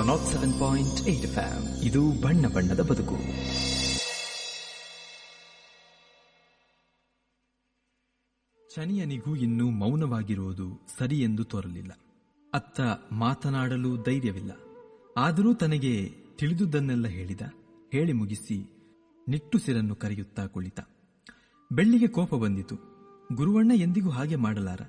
not seven point eight FM ಇದು ಬಣ್ಣ ಬಣ್ಣದ ಬದುಕು ಶನಿಯನಿಗೂ ಇನ್ನೂ ಮೌನವಾಗಿರುವುದು ಸರಿ ಎಂದು ತೋರಲಿಲ್ಲ ಅತ್ತ ಮಾತನಾಡಲು ಧೈರ್ಯವಿಲ್ಲ ಆದರೂ ತನಗೆ ತಿಳಿದುದನ್ನೆಲ್ಲ ಹೇಳಿದ ಹೇಳಿ ಮುಗಿಸಿ ನಿಟ್ಟುಸಿರನ್ನು ಕರೆಯುತ್ತಾ ಕುಳಿತ ಬೆಳ್ಳಿಗೆ ಕೋಪ ಬಂದಿತು ಗುರುವಣ್ಣ ಎಂದಿಗೂ ಹಾಗೆ ಮಾಡಲಾರ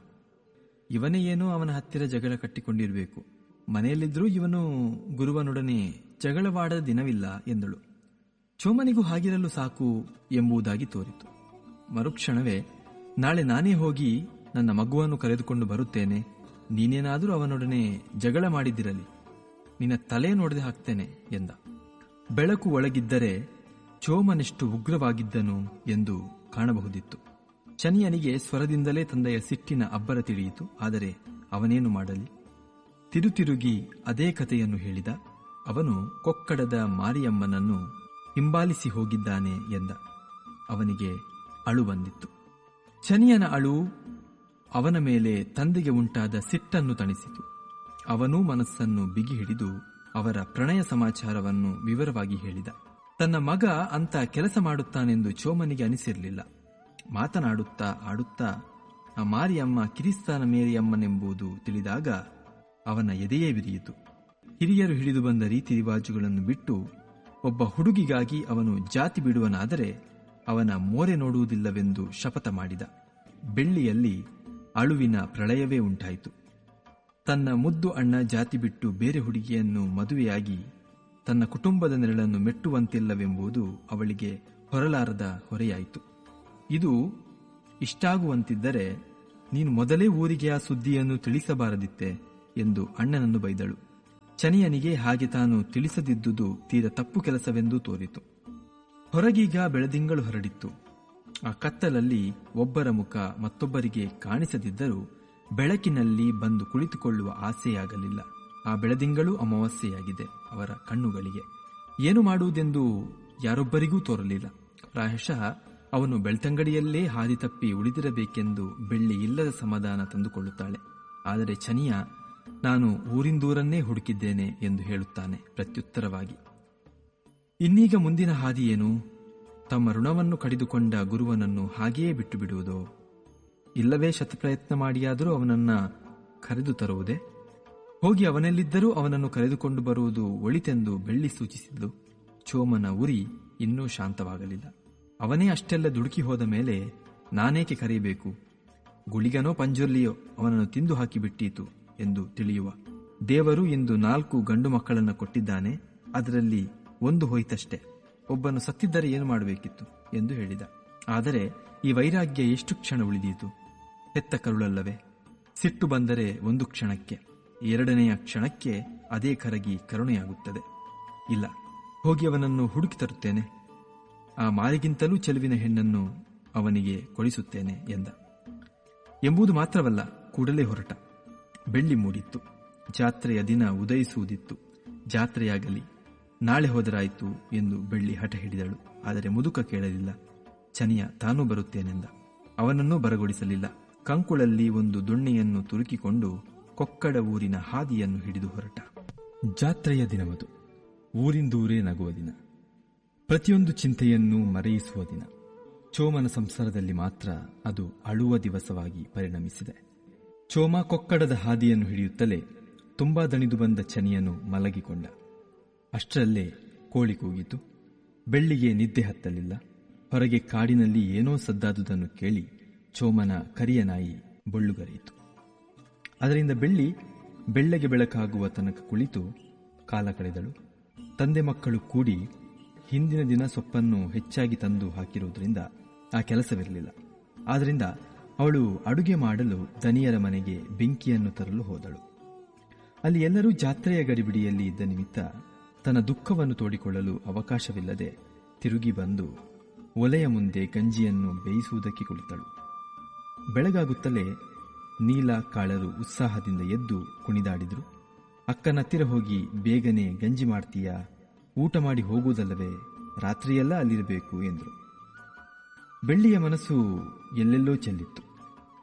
ಇವನೇ ಏನೋ ಅವನ ಹತ್ತಿರ ಜಗಳ ಕಟ್ಟಿಕೊಂಡಿರಬೇಕು ಮನೆಯಲ್ಲಿದ್ದರೂ ಇವನು ಗುರುವನೊಡನೆ ಜಗಳವಾಡದ ದಿನವಿಲ್ಲ ಎಂದಳು ಚೋಮನಿಗೂ ಹಾಗಿರಲು ಸಾಕು ಎಂಬುದಾಗಿ ತೋರಿತು ಮರುಕ್ಷಣವೇ ನಾಳೆ ನಾನೇ ಹೋಗಿ ನನ್ನ ಮಗುವನ್ನು ಕರೆದುಕೊಂಡು ಬರುತ್ತೇನೆ ನೀನೇನಾದರೂ ಅವನೊಡನೆ ಜಗಳ ಮಾಡಿದ್ದಿರಲಿ ನಿನ್ನ ತಲೆ ನೋಡದೆ ಹಾಕ್ತೇನೆ ಎಂದ ಬೆಳಕು ಒಳಗಿದ್ದರೆ ಚೋಮನೆಷ್ಟು ಉಗ್ರವಾಗಿದ್ದನು ಎಂದು ಕಾಣಬಹುದಿತ್ತು ಶನಿಯನಿಗೆ ಸ್ವರದಿಂದಲೇ ತಂದೆಯ ಸಿಟ್ಟಿನ ಅಬ್ಬರ ತಿಳಿಯಿತು ಆದರೆ ಅವನೇನು ಮಾಡಲಿ ತಿರುತಿರುಗಿ ಅದೇ ಕಥೆಯನ್ನು ಹೇಳಿದ ಅವನು ಕೊಕ್ಕಡದ ಮಾರಿಯಮ್ಮನನ್ನು ಹಿಂಬಾಲಿಸಿ ಹೋಗಿದ್ದಾನೆ ಎಂದ ಅವನಿಗೆ ಅಳು ಬಂದಿತ್ತು ಶನಿಯನ ಅಳು ಅವನ ಮೇಲೆ ತಂದೆಗೆ ಉಂಟಾದ ಸಿಟ್ಟನ್ನು ತಣಿಸಿತು ಅವನೂ ಮನಸ್ಸನ್ನು ಬಿಗಿ ಹಿಡಿದು ಅವರ ಪ್ರಣಯ ಸಮಾಚಾರವನ್ನು ವಿವರವಾಗಿ ಹೇಳಿದ ತನ್ನ ಮಗ ಅಂತ ಕೆಲಸ ಮಾಡುತ್ತಾನೆಂದು ಚೋಮನಿಗೆ ಅನಿಸಿರಲಿಲ್ಲ ಮಾತನಾಡುತ್ತಾ ಆಡುತ್ತಾ ಆ ಮಾರಿಯಮ್ಮ ಕಿರಿಸ್ತಾನ ಮೇರಿಯಮ್ಮನೆಂಬುದು ತಿಳಿದಾಗ ಅವನ ಎದೆಯೇ ಬಿರಿಯಿತು ಹಿರಿಯರು ಹಿಡಿದು ಬಂದ ರೀತಿ ರಿವಾಜುಗಳನ್ನು ಬಿಟ್ಟು ಒಬ್ಬ ಹುಡುಗಿಗಾಗಿ ಅವನು ಜಾತಿ ಬಿಡುವನಾದರೆ ಅವನ ಮೋರೆ ನೋಡುವುದಿಲ್ಲವೆಂದು ಶಪಥ ಮಾಡಿದ ಬೆಳ್ಳಿಯಲ್ಲಿ ಅಳುವಿನ ಪ್ರಳಯವೇ ಉಂಟಾಯಿತು ತನ್ನ ಮುದ್ದು ಅಣ್ಣ ಜಾತಿ ಬಿಟ್ಟು ಬೇರೆ ಹುಡುಗಿಯನ್ನು ಮದುವೆಯಾಗಿ ತನ್ನ ಕುಟುಂಬದ ನೆರಳನ್ನು ಮೆಟ್ಟುವಂತಿಲ್ಲವೆಂಬುದು ಅವಳಿಗೆ ಹೊರಲಾರದ ಹೊರೆಯಾಯಿತು ಇದು ಇಷ್ಟಾಗುವಂತಿದ್ದರೆ ನೀನು ಮೊದಲೇ ಊರಿಗೆ ಆ ಸುದ್ದಿಯನ್ನು ತಿಳಿಸಬಾರದಿತ್ತೆ ಎಂದು ಅಣ್ಣನನ್ನು ಬೈದಳು ಚನಿಯನಿಗೆ ಹಾಗೆ ತಾನು ತಿಳಿಸದಿದ್ದುದು ತೀರ ತಪ್ಪು ಕೆಲಸವೆಂದು ತೋರಿತು ಹೊರಗೀಗ ಬೆಳದಿಂಗಳು ಹರಡಿತ್ತು ಆ ಕತ್ತಲಲ್ಲಿ ಒಬ್ಬರ ಮುಖ ಮತ್ತೊಬ್ಬರಿಗೆ ಕಾಣಿಸದಿದ್ದರೂ ಬೆಳಕಿನಲ್ಲಿ ಬಂದು ಕುಳಿತುಕೊಳ್ಳುವ ಆಸೆಯಾಗಲಿಲ್ಲ ಆ ಬೆಳದಿಂಗಳು ಅಮಾವಾಸ್ಯೆಯಾಗಿದೆ ಅವರ ಕಣ್ಣುಗಳಿಗೆ ಏನು ಮಾಡುವುದೆಂದು ಯಾರೊಬ್ಬರಿಗೂ ತೋರಲಿಲ್ಲ ಪ್ರಾಯಶಃ ಅವನು ಬೆಳ್ತಂಗಡಿಯಲ್ಲೇ ಹಾದಿ ತಪ್ಪಿ ಉಳಿದಿರಬೇಕೆಂದು ಬೆಳ್ಳಿ ಇಲ್ಲದ ಸಮಾಧಾನ ತಂದುಕೊಳ್ಳುತ್ತಾಳೆ ಆದರೆ ಚನಿಯ ನಾನು ಊರಿಂದೂರನ್ನೇ ಹುಡುಕಿದ್ದೇನೆ ಎಂದು ಹೇಳುತ್ತಾನೆ ಪ್ರತ್ಯುತ್ತರವಾಗಿ ಇನ್ನೀಗ ಮುಂದಿನ ಹಾದಿ ಏನು ತಮ್ಮ ಋಣವನ್ನು ಕಡಿದುಕೊಂಡ ಗುರುವನನ್ನು ಹಾಗೆಯೇ ಬಿಟ್ಟು ಬಿಡುವುದೋ ಇಲ್ಲವೇ ಶತಪ್ರಯತ್ನ ಮಾಡಿಯಾದರೂ ಅವನನ್ನ ಕರೆದು ತರುವುದೇ ಹೋಗಿ ಅವನೆಲ್ಲಿದ್ದರೂ ಅವನನ್ನು ಕರೆದುಕೊಂಡು ಬರುವುದು ಒಳಿತೆಂದು ಬೆಳ್ಳಿ ಸೂಚಿಸಿದ್ದು ಚೋಮನ ಉರಿ ಇನ್ನೂ ಶಾಂತವಾಗಲಿಲ್ಲ ಅವನೇ ಅಷ್ಟೆಲ್ಲ ದುಡುಕಿ ಹೋದ ಮೇಲೆ ನಾನೇಕೆ ಕರೆಯಬೇಕು ಗುಳಿಗನೋ ಪಂಜುರ್ಲಿಯೋ ಅವನನ್ನು ತಿಂದು ಹಾಕಿಬಿಟ್ಟೀತು ಎಂದು ತಿಳಿಯುವ ದೇವರು ಇಂದು ನಾಲ್ಕು ಗಂಡು ಮಕ್ಕಳನ್ನು ಕೊಟ್ಟಿದ್ದಾನೆ ಅದರಲ್ಲಿ ಒಂದು ಹೋಯ್ತಷ್ಟೇ ಒಬ್ಬನು ಸತ್ತಿದ್ದರೆ ಏನು ಮಾಡಬೇಕಿತ್ತು ಎಂದು ಹೇಳಿದ ಆದರೆ ಈ ವೈರಾಗ್ಯ ಎಷ್ಟು ಕ್ಷಣ ಉಳಿದೀತು ಹೆತ್ತ ಕರುಳಲ್ಲವೇ ಸಿಟ್ಟು ಬಂದರೆ ಒಂದು ಕ್ಷಣಕ್ಕೆ ಎರಡನೆಯ ಕ್ಷಣಕ್ಕೆ ಅದೇ ಕರಗಿ ಕರುಣೆಯಾಗುತ್ತದೆ ಇಲ್ಲ ಹೋಗಿ ಅವನನ್ನು ಹುಡುಕಿ ತರುತ್ತೇನೆ ಆ ಮಾರಿಗಿಂತಲೂ ಚೆಲುವಿನ ಹೆಣ್ಣನ್ನು ಅವನಿಗೆ ಕೊಡಿಸುತ್ತೇನೆ ಎಂದ ಎಂಬುದು ಮಾತ್ರವಲ್ಲ ಕೂಡಲೇ ಹೊರಟ ಬೆಳ್ಳಿ ಮೂಡಿತ್ತು ಜಾತ್ರೆಯ ದಿನ ಉದಯಿಸುವುದಿತ್ತು ಜಾತ್ರೆಯಾಗಲಿ ನಾಳೆ ಹೋದರಾಯಿತು ಎಂದು ಬೆಳ್ಳಿ ಹಠ ಹಿಡಿದಳು ಆದರೆ ಮುದುಕ ಕೇಳಲಿಲ್ಲ ಚನಿಯ ತಾನೂ ಬರುತ್ತೇನೆಂದ ಅವನನ್ನೂ ಬರಗೊಡಿಸಲಿಲ್ಲ ಕಂಕುಳಲ್ಲಿ ಒಂದು ದೊಣ್ಣೆಯನ್ನು ತುರುಕಿಕೊಂಡು ಕೊಕ್ಕಡ ಊರಿನ ಹಾದಿಯನ್ನು ಹಿಡಿದು ಹೊರಟ ಜಾತ್ರೆಯ ದಿನವದು ಊರಿಂದೂರೇ ನಗುವ ದಿನ ಪ್ರತಿಯೊಂದು ಚಿಂತೆಯನ್ನು ಮರೆಯಿಸುವ ದಿನ ಚೋಮನ ಸಂಸಾರದಲ್ಲಿ ಮಾತ್ರ ಅದು ಅಳುವ ದಿವಸವಾಗಿ ಪರಿಣಮಿಸಿದೆ ಚೋಮ ಕೊಕ್ಕಡದ ಹಾದಿಯನ್ನು ಹಿಡಿಯುತ್ತಲೇ ತುಂಬಾ ದಣಿದು ಬಂದ ಚನಿಯನು ಮಲಗಿಕೊಂಡ ಅಷ್ಟರಲ್ಲೇ ಕೋಳಿ ಕೂಗಿತು ಬೆಳ್ಳಿಗೆ ನಿದ್ದೆ ಹತ್ತಲಿಲ್ಲ ಹೊರಗೆ ಕಾಡಿನಲ್ಲಿ ಏನೋ ಸದ್ದಾದುದನ್ನು ಕೇಳಿ ಚೋಮನ ಕರಿಯ ನಾಯಿ ಬೊಳ್ಳುಗರೆಯಿತು ಅದರಿಂದ ಬೆಳ್ಳಿ ಬೆಳ್ಳಗೆ ಬೆಳಕಾಗುವ ತನಕ ಕುಳಿತು ಕಾಲ ಕಳೆದಳು ತಂದೆ ಮಕ್ಕಳು ಕೂಡಿ ಹಿಂದಿನ ದಿನ ಸೊಪ್ಪನ್ನು ಹೆಚ್ಚಾಗಿ ತಂದು ಹಾಕಿರುವುದರಿಂದ ಆ ಕೆಲಸವಿರಲಿಲ್ಲ ಆದ್ದರಿಂದ ಅವಳು ಅಡುಗೆ ಮಾಡಲು ದನಿಯರ ಮನೆಗೆ ಬೆಂಕಿಯನ್ನು ತರಲು ಹೋದಳು ಅಲ್ಲಿ ಎಲ್ಲರೂ ಜಾತ್ರೆಯ ಗಡಿಬಿಡಿಯಲ್ಲಿ ಇದ್ದ ನಿಮಿತ್ತ ತನ್ನ ದುಃಖವನ್ನು ತೋಡಿಕೊಳ್ಳಲು ಅವಕಾಶವಿಲ್ಲದೆ ತಿರುಗಿ ಬಂದು ಒಲೆಯ ಮುಂದೆ ಗಂಜಿಯನ್ನು ಬೇಯಿಸುವುದಕ್ಕೆ ಕುಳಿತಳು ಬೆಳಗಾಗುತ್ತಲೇ ನೀಲ ಕಾಳರು ಉತ್ಸಾಹದಿಂದ ಎದ್ದು ಕುಣಿದಾಡಿದ್ರು ಅಕ್ಕನತ್ತಿರ ಹೋಗಿ ಬೇಗನೆ ಗಂಜಿ ಮಾಡ್ತೀಯಾ ಊಟ ಮಾಡಿ ಹೋಗುವುದಲ್ಲವೇ ರಾತ್ರಿಯೆಲ್ಲ ಅಲ್ಲಿರಬೇಕು ಎಂದರು ಬೆಳ್ಳಿಯ ಮನಸ್ಸು ಎಲ್ಲೆಲ್ಲೋ ಚೆಲ್ಲಿತ್ತು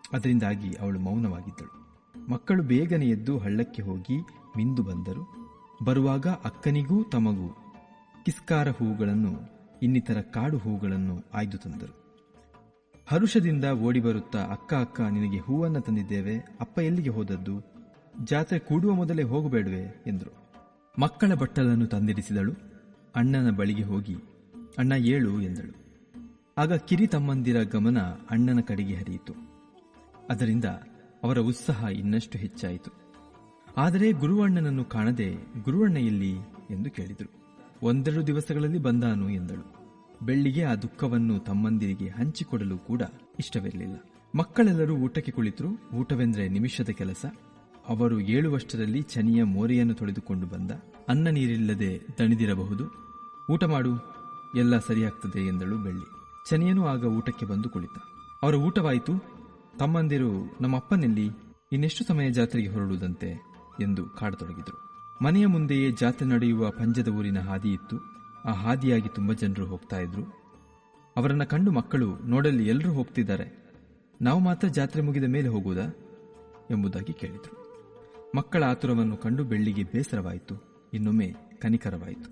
ಅದರಿಂದಾಗಿ ಅವಳು ಮೌನವಾಗಿದ್ದಳು ಮಕ್ಕಳು ಬೇಗನೆ ಎದ್ದು ಹಳ್ಳಕ್ಕೆ ಹೋಗಿ ಮಿಂದು ಬಂದರು ಬರುವಾಗ ಅಕ್ಕನಿಗೂ ತಮಗೂ ಕಿಸ್ಕಾರ ಹೂಗಳನ್ನು ಇನ್ನಿತರ ಕಾಡು ಹೂಗಳನ್ನು ಆಯ್ದು ತಂದರು ಹರುಷದಿಂದ ಓಡಿ ಬರುತ್ತಾ ಅಕ್ಕ ಅಕ್ಕ ನಿನಗೆ ಹೂವನ್ನು ತಂದಿದ್ದೇವೆ ಅಪ್ಪ ಎಲ್ಲಿಗೆ ಹೋದದ್ದು ಜಾತ್ರೆ ಕೂಡುವ ಮೊದಲೇ ಹೋಗಬೇಡವೆ ಎಂದರು ಮಕ್ಕಳ ಬಟ್ಟಲನ್ನು ತಂದಿರಿಸಿದಳು ಅಣ್ಣನ ಬಳಿಗೆ ಹೋಗಿ ಅಣ್ಣ ಏಳು ಎಂದಳು ಆಗ ಕಿರಿ ತಮ್ಮಂದಿರ ಗಮನ ಅಣ್ಣನ ಕಡೆಗೆ ಹರಿಯಿತು ಅದರಿಂದ ಅವರ ಉತ್ಸಾಹ ಇನ್ನಷ್ಟು ಹೆಚ್ಚಾಯಿತು ಆದರೆ ಗುರುವಣ್ಣನನ್ನು ಕಾಣದೆ ಗುರುವಣ್ಣ ಎಲ್ಲಿ ಎಂದು ಕೇಳಿದರು ಒಂದೆರಡು ದಿವಸಗಳಲ್ಲಿ ಬಂದಾನು ಎಂದಳು ಬೆಳ್ಳಿಗೆ ಆ ದುಃಖವನ್ನು ತಮ್ಮಂದಿರಿಗೆ ಹಂಚಿಕೊಡಲು ಕೂಡ ಇಷ್ಟವಿರಲಿಲ್ಲ ಮಕ್ಕಳೆಲ್ಲರೂ ಊಟಕ್ಕೆ ಕುಳಿತರು ಊಟವೆಂದರೆ ನಿಮಿಷದ ಕೆಲಸ ಅವರು ಏಳುವಷ್ಟರಲ್ಲಿ ಚನಿಯ ಮೋರೆಯನ್ನು ತೊಳೆದುಕೊಂಡು ಬಂದ ಅನ್ನ ನೀರಿಲ್ಲದೆ ದಣಿದಿರಬಹುದು ಊಟ ಮಾಡು ಎಲ್ಲ ಸರಿಯಾಗ್ತದೆ ಎಂದಳು ಬೆಳ್ಳಿ ಚನಿಯನು ಆಗ ಊಟಕ್ಕೆ ಬಂದು ಕುಳಿತ ಅವರ ಊಟವಾಯಿತು ತಮ್ಮಂದಿರು ನಮ್ಮಪ್ಪನೆಲ್ಲಿ ಇನ್ನೆಷ್ಟು ಸಮಯ ಜಾತ್ರೆಗೆ ಹೊರಡುವುದಂತೆ ಎಂದು ಕಾಡತೊಡಗಿದರು ಮನೆಯ ಮುಂದೆಯೇ ಜಾತ್ರೆ ನಡೆಯುವ ಪಂಜದ ಊರಿನ ಹಾದಿ ಇತ್ತು ಆ ಹಾದಿಯಾಗಿ ತುಂಬ ಜನರು ಹೋಗ್ತಾ ಇದ್ರು ಅವರನ್ನ ಕಂಡು ಮಕ್ಕಳು ನೋಡಲ್ಲಿ ಎಲ್ಲರೂ ಹೋಗ್ತಿದ್ದಾರೆ ನಾವು ಮಾತ್ರ ಜಾತ್ರೆ ಮುಗಿದ ಮೇಲೆ ಹೋಗುವುದಾ ಎಂಬುದಾಗಿ ಕೇಳಿದರು ಮಕ್ಕಳ ಆತುರವನ್ನು ಕಂಡು ಬೆಳ್ಳಿಗೆ ಬೇಸರವಾಯಿತು ಇನ್ನೊಮ್ಮೆ ಕನಿಕರವಾಯಿತು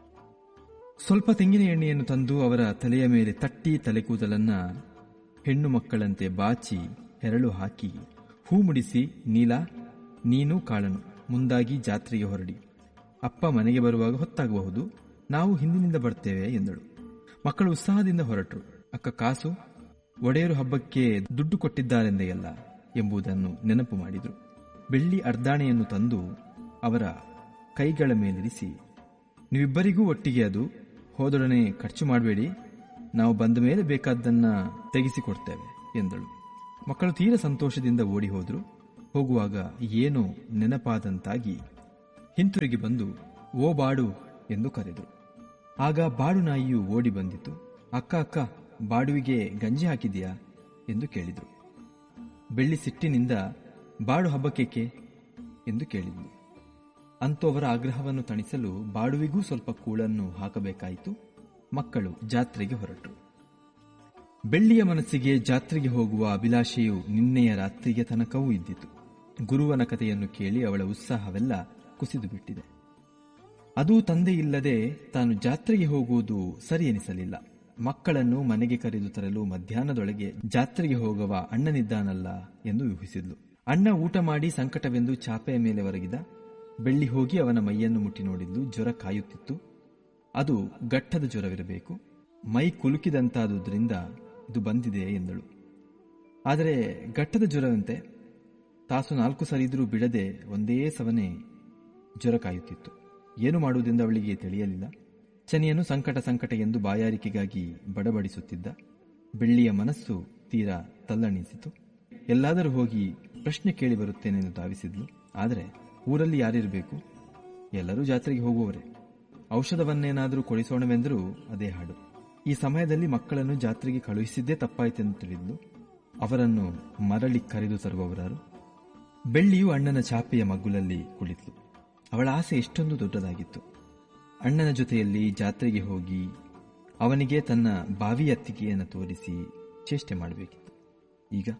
ಸ್ವಲ್ಪ ತೆಂಗಿನ ಎಣ್ಣೆಯನ್ನು ತಂದು ಅವರ ತಲೆಯ ಮೇಲೆ ತಟ್ಟಿ ತಲೆ ಕೂದಲನ್ನ ಹೆಣ್ಣು ಮಕ್ಕಳಂತೆ ಬಾಚಿ ಹೆರಳು ಹಾಕಿ ಹೂ ಮುಡಿಸಿ ನೀಲ ನೀನು ಕಾಳನು ಮುಂದಾಗಿ ಜಾತ್ರೆಗೆ ಹೊರಡಿ ಅಪ್ಪ ಮನೆಗೆ ಬರುವಾಗ ಹೊತ್ತಾಗಬಹುದು ನಾವು ಹಿಂದಿನಿಂದ ಬರ್ತೇವೆ ಎಂದಳು ಮಕ್ಕಳು ಉತ್ಸಾಹದಿಂದ ಹೊರಟರು ಅಕ್ಕ ಕಾಸು ಒಡೆಯರು ಹಬ್ಬಕ್ಕೆ ದುಡ್ಡು ಕೊಟ್ಟಿದ್ದಾರೆಂದೆಯಲ್ಲ ಎಂಬುದನ್ನು ನೆನಪು ಮಾಡಿದರು ಬೆಳ್ಳಿ ಅರ್ಧಾಣೆಯನ್ನು ತಂದು ಅವರ ಕೈಗಳ ಮೇಲಿರಿಸಿ ನೀವಿಬ್ಬರಿಗೂ ಒಟ್ಟಿಗೆ ಅದು ಹೋದೊಡನೆ ಖರ್ಚು ಮಾಡಬೇಡಿ ನಾವು ಬಂದ ಮೇಲೆ ಬೇಕಾದ್ದನ್ನ ತೆಗೆಸಿಕೊಡ್ತೇವೆ ಎಂದಳು ಮಕ್ಕಳು ತೀರ ಸಂತೋಷದಿಂದ ಓಡಿ ಹೋದರು ಹೋಗುವಾಗ ಏನೋ ನೆನಪಾದಂತಾಗಿ ಹಿಂತಿರುಗಿ ಬಂದು ಓ ಬಾಡು ಎಂದು ಕರೆದರು ಆಗ ಬಾಡು ನಾಯಿಯು ಓಡಿ ಬಂದಿತು ಅಕ್ಕ ಅಕ್ಕ ಬಾಡುವಿಗೆ ಗಂಜಿ ಹಾಕಿದೆಯಾ ಎಂದು ಕೇಳಿದರು ಬೆಳ್ಳಿ ಸಿಟ್ಟಿನಿಂದ ಬಾಡು ಹಬ್ಬಕ್ಕೇಕೆ ಎಂದು ಕೇಳಿದ್ಲು ಅಂತೂ ಅವರ ಆಗ್ರಹವನ್ನು ತಣಿಸಲು ಬಾಡುವಿಗೂ ಸ್ವಲ್ಪ ಕೂಳನ್ನು ಹಾಕಬೇಕಾಯಿತು ಮಕ್ಕಳು ಜಾತ್ರೆಗೆ ಹೊರಟರು ಬೆಳ್ಳಿಯ ಮನಸ್ಸಿಗೆ ಜಾತ್ರೆಗೆ ಹೋಗುವ ಅಭಿಲಾಷೆಯು ನಿನ್ನೆಯ ರಾತ್ರಿಗೆ ತನಕವೂ ಇದ್ದಿತು ಗುರುವನ ಕಥೆಯನ್ನು ಕೇಳಿ ಅವಳ ಉತ್ಸಾಹವೆಲ್ಲ ಕುಸಿದು ಬಿಟ್ಟಿದೆ ಅದು ತಂದೆ ಇಲ್ಲದೆ ತಾನು ಜಾತ್ರೆಗೆ ಹೋಗುವುದು ಸರಿ ಎನಿಸಲಿಲ್ಲ ಮಕ್ಕಳನ್ನು ಮನೆಗೆ ಕರೆದು ತರಲು ಮಧ್ಯಾಹ್ನದೊಳಗೆ ಜಾತ್ರೆಗೆ ಹೋಗುವ ಅಣ್ಣನಿದ್ದಾನಲ್ಲ ಎಂದು ಊಹಿಸಿದ್ಲು ಅಣ್ಣ ಊಟ ಮಾಡಿ ಸಂಕಟವೆಂದು ಚಾಪೆಯ ಮೇಲೆ ಒರಗಿದ ಬೆಳ್ಳಿ ಹೋಗಿ ಅವನ ಮೈಯನ್ನು ಮುಟ್ಟಿ ನೋಡಿದ್ಲು ಜ್ವರ ಕಾಯುತ್ತಿತ್ತು ಅದು ಗಟ್ಟದ ಜ್ವರವಿರಬೇಕು ಮೈ ಕುಲುಕಿದಂತಾದುದರಿಂದ ಇದು ಬಂದಿದೆ ಎಂದಳು ಆದರೆ ಗಟ್ಟದ ಜ್ವರವಂತೆ ತಾಸು ನಾಲ್ಕು ಸರಿದ್ರೂ ಬಿಡದೆ ಒಂದೇ ಸವನೆ ಜ್ವರ ಕಾಯುತ್ತಿತ್ತು ಏನು ಮಾಡುವುದೆಂದು ಅವಳಿಗೆ ತಿಳಿಯಲಿಲ್ಲ ಚನಿಯನ್ನು ಸಂಕಟ ಸಂಕಟ ಎಂದು ಬಾಯಾರಿಕೆಗಾಗಿ ಬಡಬಡಿಸುತ್ತಿದ್ದ ಬೆಳ್ಳಿಯ ಮನಸ್ಸು ತೀರಾ ತಲ್ಲಣಿಸಿತು ಎಲ್ಲಾದರೂ ಹೋಗಿ ಪ್ರಶ್ನೆ ಕೇಳಿ ಬರುತ್ತೇನೆಂದು ಧಾವಿಸಿದ್ಲು ಆದರೆ ಊರಲ್ಲಿ ಯಾರಿರಬೇಕು ಎಲ್ಲರೂ ಜಾತ್ರೆಗೆ ಹೋಗುವವರೇ ಔಷಧವನ್ನೇನಾದರೂ ಕೊಡಿಸೋಣವೆಂದರೂ ಅದೇ ಹಾಡು ಈ ಸಮಯದಲ್ಲಿ ಮಕ್ಕಳನ್ನು ಜಾತ್ರೆಗೆ ಕಳುಹಿಸಿದ್ದೇ ತಪ್ಪಾಯಿತೆಂದು ತಿಳಿದ್ಲು ಅವರನ್ನು ಮರಳಿ ಕರೆದು ತರುವವರಾರು ಬೆಳ್ಳಿಯು ಅಣ್ಣನ ಚಾಪೆಯ ಮಗ್ಗುಲಲ್ಲಿ ಕುಳಿತಳು ಅವಳ ಆಸೆ ಎಷ್ಟೊಂದು ದೊಡ್ಡದಾಗಿತ್ತು ಅಣ್ಣನ ಜೊತೆಯಲ್ಲಿ ಜಾತ್ರೆಗೆ ಹೋಗಿ ಅವನಿಗೆ ತನ್ನ ಬಾವಿ ಅತ್ತಿಗೆಯನ್ನು ತೋರಿಸಿ ಚೇಷ್ಟೆ ಮಾಡಬೇಕಿತ್ತು ಈಗ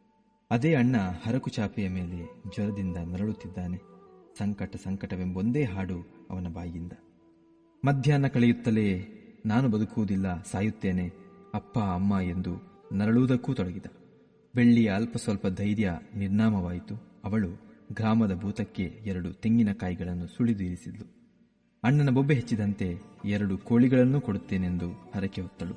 ಅದೇ ಅಣ್ಣ ಹರಕು ಚಾಪೆಯ ಮೇಲೆ ಜ್ವರದಿಂದ ನರಳುತ್ತಿದ್ದಾನೆ ಸಂಕಟ ಸಂಕಟವೆಂಬೊಂದೇ ಹಾಡು ಅವನ ಬಾಯಿಯಿಂದ ಮಧ್ಯಾಹ್ನ ಕಳೆಯುತ್ತಲೇ ನಾನು ಬದುಕುವುದಿಲ್ಲ ಸಾಯುತ್ತೇನೆ ಅಪ್ಪ ಅಮ್ಮ ಎಂದು ನರಳುವುದಕ್ಕೂ ತೊಡಗಿದ ಬೆಳ್ಳಿಯ ಅಲ್ಪ ಸ್ವಲ್ಪ ಧೈರ್ಯ ನಿರ್ನಾಮವಾಯಿತು ಅವಳು ಗ್ರಾಮದ ಭೂತಕ್ಕೆ ಎರಡು ತೆಂಗಿನಕಾಯಿಗಳನ್ನು ಸುಳಿದು ಇರಿಸಿದ್ಲು ಅಣ್ಣನ ಬೊಬ್ಬೆ ಹೆಚ್ಚಿದಂತೆ ಎರಡು ಕೋಳಿಗಳನ್ನೂ ಕೊಡುತ್ತೇನೆಂದು ಹರಕೆ ಹೊತ್ತಳು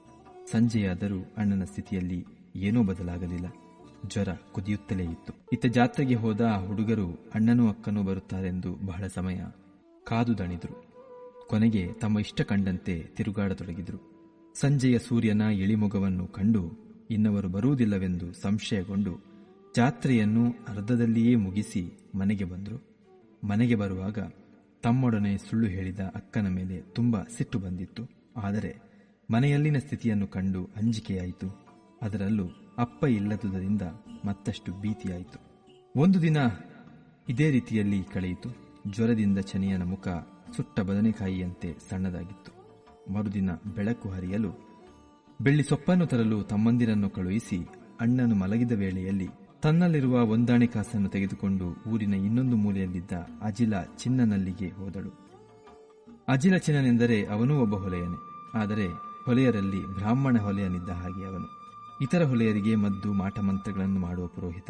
ಸಂಜೆಯಾದರೂ ಅಣ್ಣನ ಸ್ಥಿತಿಯಲ್ಲಿ ಏನೂ ಬದಲಾಗಲಿಲ್ಲ ಜ್ವರ ಕುದಿಯುತ್ತಲೇ ಇತ್ತು ಇತ್ತ ಜಾತ್ರೆಗೆ ಹೋದ ಆ ಹುಡುಗರು ಅಣ್ಣನೂ ಅಕ್ಕನೂ ಬರುತ್ತಾರೆಂದು ಬಹಳ ಸಮಯ ಕಾದು ದಣಿದರು ಕೊನೆಗೆ ತಮ್ಮ ಇಷ್ಟ ಕಂಡಂತೆ ತಿರುಗಾಡತೊಡಗಿದರು ಸಂಜೆಯ ಸೂರ್ಯನ ಇಳಿಮೊಗವನ್ನು ಕಂಡು ಇನ್ನವರು ಬರುವುದಿಲ್ಲವೆಂದು ಸಂಶಯಗೊಂಡು ಜಾತ್ರೆಯನ್ನು ಅರ್ಧದಲ್ಲಿಯೇ ಮುಗಿಸಿ ಮನೆಗೆ ಬಂದರು ಮನೆಗೆ ಬರುವಾಗ ತಮ್ಮೊಡನೆ ಸುಳ್ಳು ಹೇಳಿದ ಅಕ್ಕನ ಮೇಲೆ ತುಂಬ ಸಿಟ್ಟು ಬಂದಿತ್ತು ಆದರೆ ಮನೆಯಲ್ಲಿನ ಸ್ಥಿತಿಯನ್ನು ಕಂಡು ಅಂಜಿಕೆಯಾಯಿತು ಅದರಲ್ಲೂ ಅಪ್ಪ ಇಲ್ಲದುದರಿಂದ ಮತ್ತಷ್ಟು ಭೀತಿಯಾಯಿತು ಒಂದು ದಿನ ಇದೇ ರೀತಿಯಲ್ಲಿ ಕಳೆಯಿತು ಜ್ವರದಿಂದ ಚನಿಯನ ಮುಖ ಸುಟ್ಟ ಬದನೆಕಾಯಿಯಂತೆ ಸಣ್ಣದಾಗಿತ್ತು ಮರುದಿನ ಬೆಳಕು ಹರಿಯಲು ಬೆಳ್ಳಿ ಸೊಪ್ಪನ್ನು ತರಲು ತಮ್ಮಂದಿರನ್ನು ಕಳುಹಿಸಿ ಅಣ್ಣನು ಮಲಗಿದ ವೇಳೆಯಲ್ಲಿ ತನ್ನಲ್ಲಿರುವ ಒಂದಾಣೆ ಕಾಸನ್ನು ತೆಗೆದುಕೊಂಡು ಊರಿನ ಇನ್ನೊಂದು ಮೂಲೆಯಲ್ಲಿದ್ದ ಅಜಿಲ ಚಿನ್ನನಲ್ಲಿಗೆ ಹೋದಳು ಅಜಿಲ ಚಿನ್ನನೆಂದರೆ ಅವನೂ ಒಬ್ಬ ಹೊಲೆಯನೇ ಆದರೆ ಹೊಲೆಯರಲ್ಲಿ ಬ್ರಾಹ್ಮಣ ಹೊಲೆಯನಿದ್ದ ಹಾಗೆ ಅವನು ಇತರ ಹೊಲೆಯರಿಗೆ ಮದ್ದು ಮಾಟಮಂತ್ರಗಳನ್ನು ಮಾಡುವ ಪುರೋಹಿತ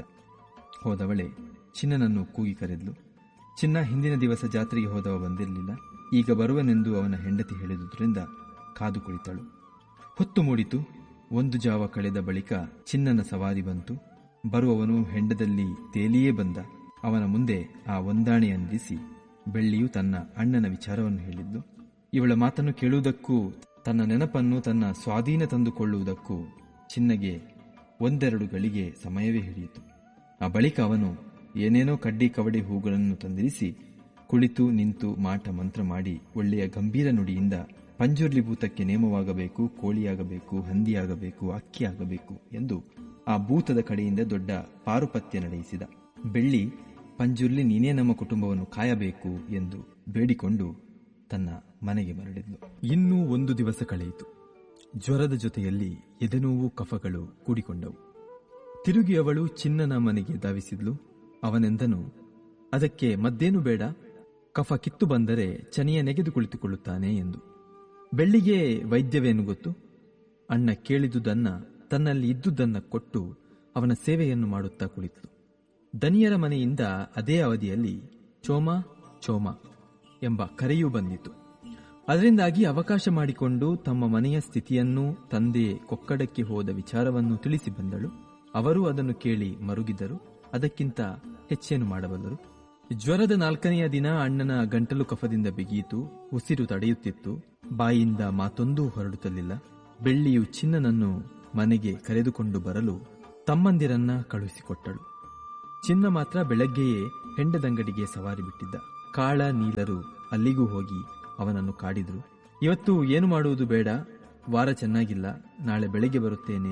ಹೋದವಳೆ ಚಿನ್ನನನ್ನು ಕೂಗಿ ಕರೆದ್ಲು ಚಿನ್ನ ಹಿಂದಿನ ದಿವಸ ಜಾತ್ರೆಗೆ ಹೋದವ ಬಂದಿರಲಿಲ್ಲ ಈಗ ಬರುವನೆಂದು ಅವನ ಹೆಂಡತಿ ಹೇಳಿದುದರಿಂದ ಕಾದು ಕುಳಿತಳು ಹೊತ್ತು ಮೂಡಿತು ಒಂದು ಜಾವ ಕಳೆದ ಬಳಿಕ ಚಿನ್ನನ ಸವಾರಿ ಬಂತು ಬರುವವನು ಹೆಂಡದಲ್ಲಿ ತೇಲಿಯೇ ಬಂದ ಅವನ ಮುಂದೆ ಆ ಒಂದಾಣೆಯನ್ನಿರಿಸಿ ಬೆಳ್ಳಿಯು ತನ್ನ ಅಣ್ಣನ ವಿಚಾರವನ್ನು ಹೇಳಿದ್ದು ಇವಳ ಮಾತನ್ನು ಕೇಳುವುದಕ್ಕೂ ತನ್ನ ನೆನಪನ್ನು ತನ್ನ ಸ್ವಾಧೀನ ತಂದುಕೊಳ್ಳುವುದಕ್ಕೂ ಚಿನ್ನಗೆ ಒಂದೆರಡು ಗಳಿಗೆ ಸಮಯವೇ ಹಿಡಿಯಿತು ಆ ಬಳಿಕ ಅವನು ಏನೇನೋ ಕಡ್ಡಿ ಕವಡಿ ಹೂಗಳನ್ನು ತಂದಿರಿಸಿ ಕುಳಿತು ನಿಂತು ಮಾಟ ಮಂತ್ರ ಮಾಡಿ ಒಳ್ಳೆಯ ಗಂಭೀರ ನುಡಿಯಿಂದ ಪಂಜುರ್ಲಿ ಭೂತಕ್ಕೆ ನೇಮವಾಗಬೇಕು ಕೋಳಿಯಾಗಬೇಕು ಹಂದಿಯಾಗಬೇಕು ಅಕ್ಕಿಯಾಗಬೇಕು ಎಂದು ಆ ಭೂತದ ಕಡೆಯಿಂದ ದೊಡ್ಡ ಪಾರುಪತ್ಯ ನಡೆಯಿಸಿದ ಬೆಳ್ಳಿ ಪಂಜುರ್ಲಿ ನೀನೇ ನಮ್ಮ ಕುಟುಂಬವನ್ನು ಕಾಯಬೇಕು ಎಂದು ಬೇಡಿಕೊಂಡು ತನ್ನ ಮನೆಗೆ ಮರಳಿದ್ಲು ಇನ್ನೂ ಒಂದು ದಿವಸ ಕಳೆಯಿತು ಜ್ವರದ ಜೊತೆಯಲ್ಲಿ ಎದೆನೋವು ಕಫಗಳು ಕೂಡಿಕೊಂಡವು ತಿರುಗಿ ಅವಳು ಚಿನ್ನನ ಮನೆಗೆ ಧಾವಿಸಿದ್ಲು ಅವನೆಂದನು ಅದಕ್ಕೆ ಮದ್ದೇನು ಬೇಡ ಕಫ ಕಿತ್ತು ಬಂದರೆ ಚನಿಯ ನೆಗೆದು ಕುಳಿತುಕೊಳ್ಳುತ್ತಾನೆ ಎಂದು ಬೆಳ್ಳಿಗೆ ವೈದ್ಯವೇನು ಗೊತ್ತು ಅಣ್ಣ ಕೇಳಿದುದನ್ನ ತನ್ನಲ್ಲಿ ಇದ್ದುದನ್ನ ಕೊಟ್ಟು ಅವನ ಸೇವೆಯನ್ನು ಮಾಡುತ್ತಾ ಕುಳಿತಳು ದನಿಯರ ಮನೆಯಿಂದ ಅದೇ ಅವಧಿಯಲ್ಲಿ ಚೋಮ ಚೋಮ ಎಂಬ ಕರೆಯೂ ಬಂದಿತು ಅದರಿಂದಾಗಿ ಅವಕಾಶ ಮಾಡಿಕೊಂಡು ತಮ್ಮ ಮನೆಯ ಸ್ಥಿತಿಯನ್ನು ತಂದೆ ಕೊಕ್ಕಡಕ್ಕೆ ಹೋದ ವಿಚಾರವನ್ನು ತಿಳಿಸಿ ಬಂದಳು ಅವರು ಅದನ್ನು ಕೇಳಿ ಮರುಗಿದರು ಅದಕ್ಕಿಂತ ಹೆಚ್ಚೇನು ಮಾಡಬಲ್ಲರು ಜ್ವರದ ನಾಲ್ಕನೆಯ ದಿನ ಅಣ್ಣನ ಗಂಟಲು ಕಫದಿಂದ ಬಿಗಿಯಿತು ಉಸಿರು ತಡೆಯುತ್ತಿತ್ತು ಬಾಯಿಂದ ಮಾತೊಂದೂ ಹೊರಡುತ್ತಲಿಲ್ಲ ಬೆಳ್ಳಿಯು ಚಿನ್ನನನ್ನು ಮನೆಗೆ ಕರೆದುಕೊಂಡು ಬರಲು ತಮ್ಮಂದಿರನ್ನ ಕಳುಹಿಸಿಕೊಟ್ಟಳು ಚಿನ್ನ ಮಾತ್ರ ಬೆಳಗ್ಗೆಯೇ ಹೆಂಡದಂಗಡಿಗೆ ಸವಾರಿ ಬಿಟ್ಟಿದ್ದ ಕಾಳ ನೀಲರು ಅಲ್ಲಿಗೂ ಹೋಗಿ ಅವನನ್ನು ಕಾಡಿದ್ರು ಇವತ್ತು ಏನು ಮಾಡುವುದು ಬೇಡ ವಾರ ಚೆನ್ನಾಗಿಲ್ಲ ನಾಳೆ ಬೆಳಿಗ್ಗೆ ಬರುತ್ತೇನೆ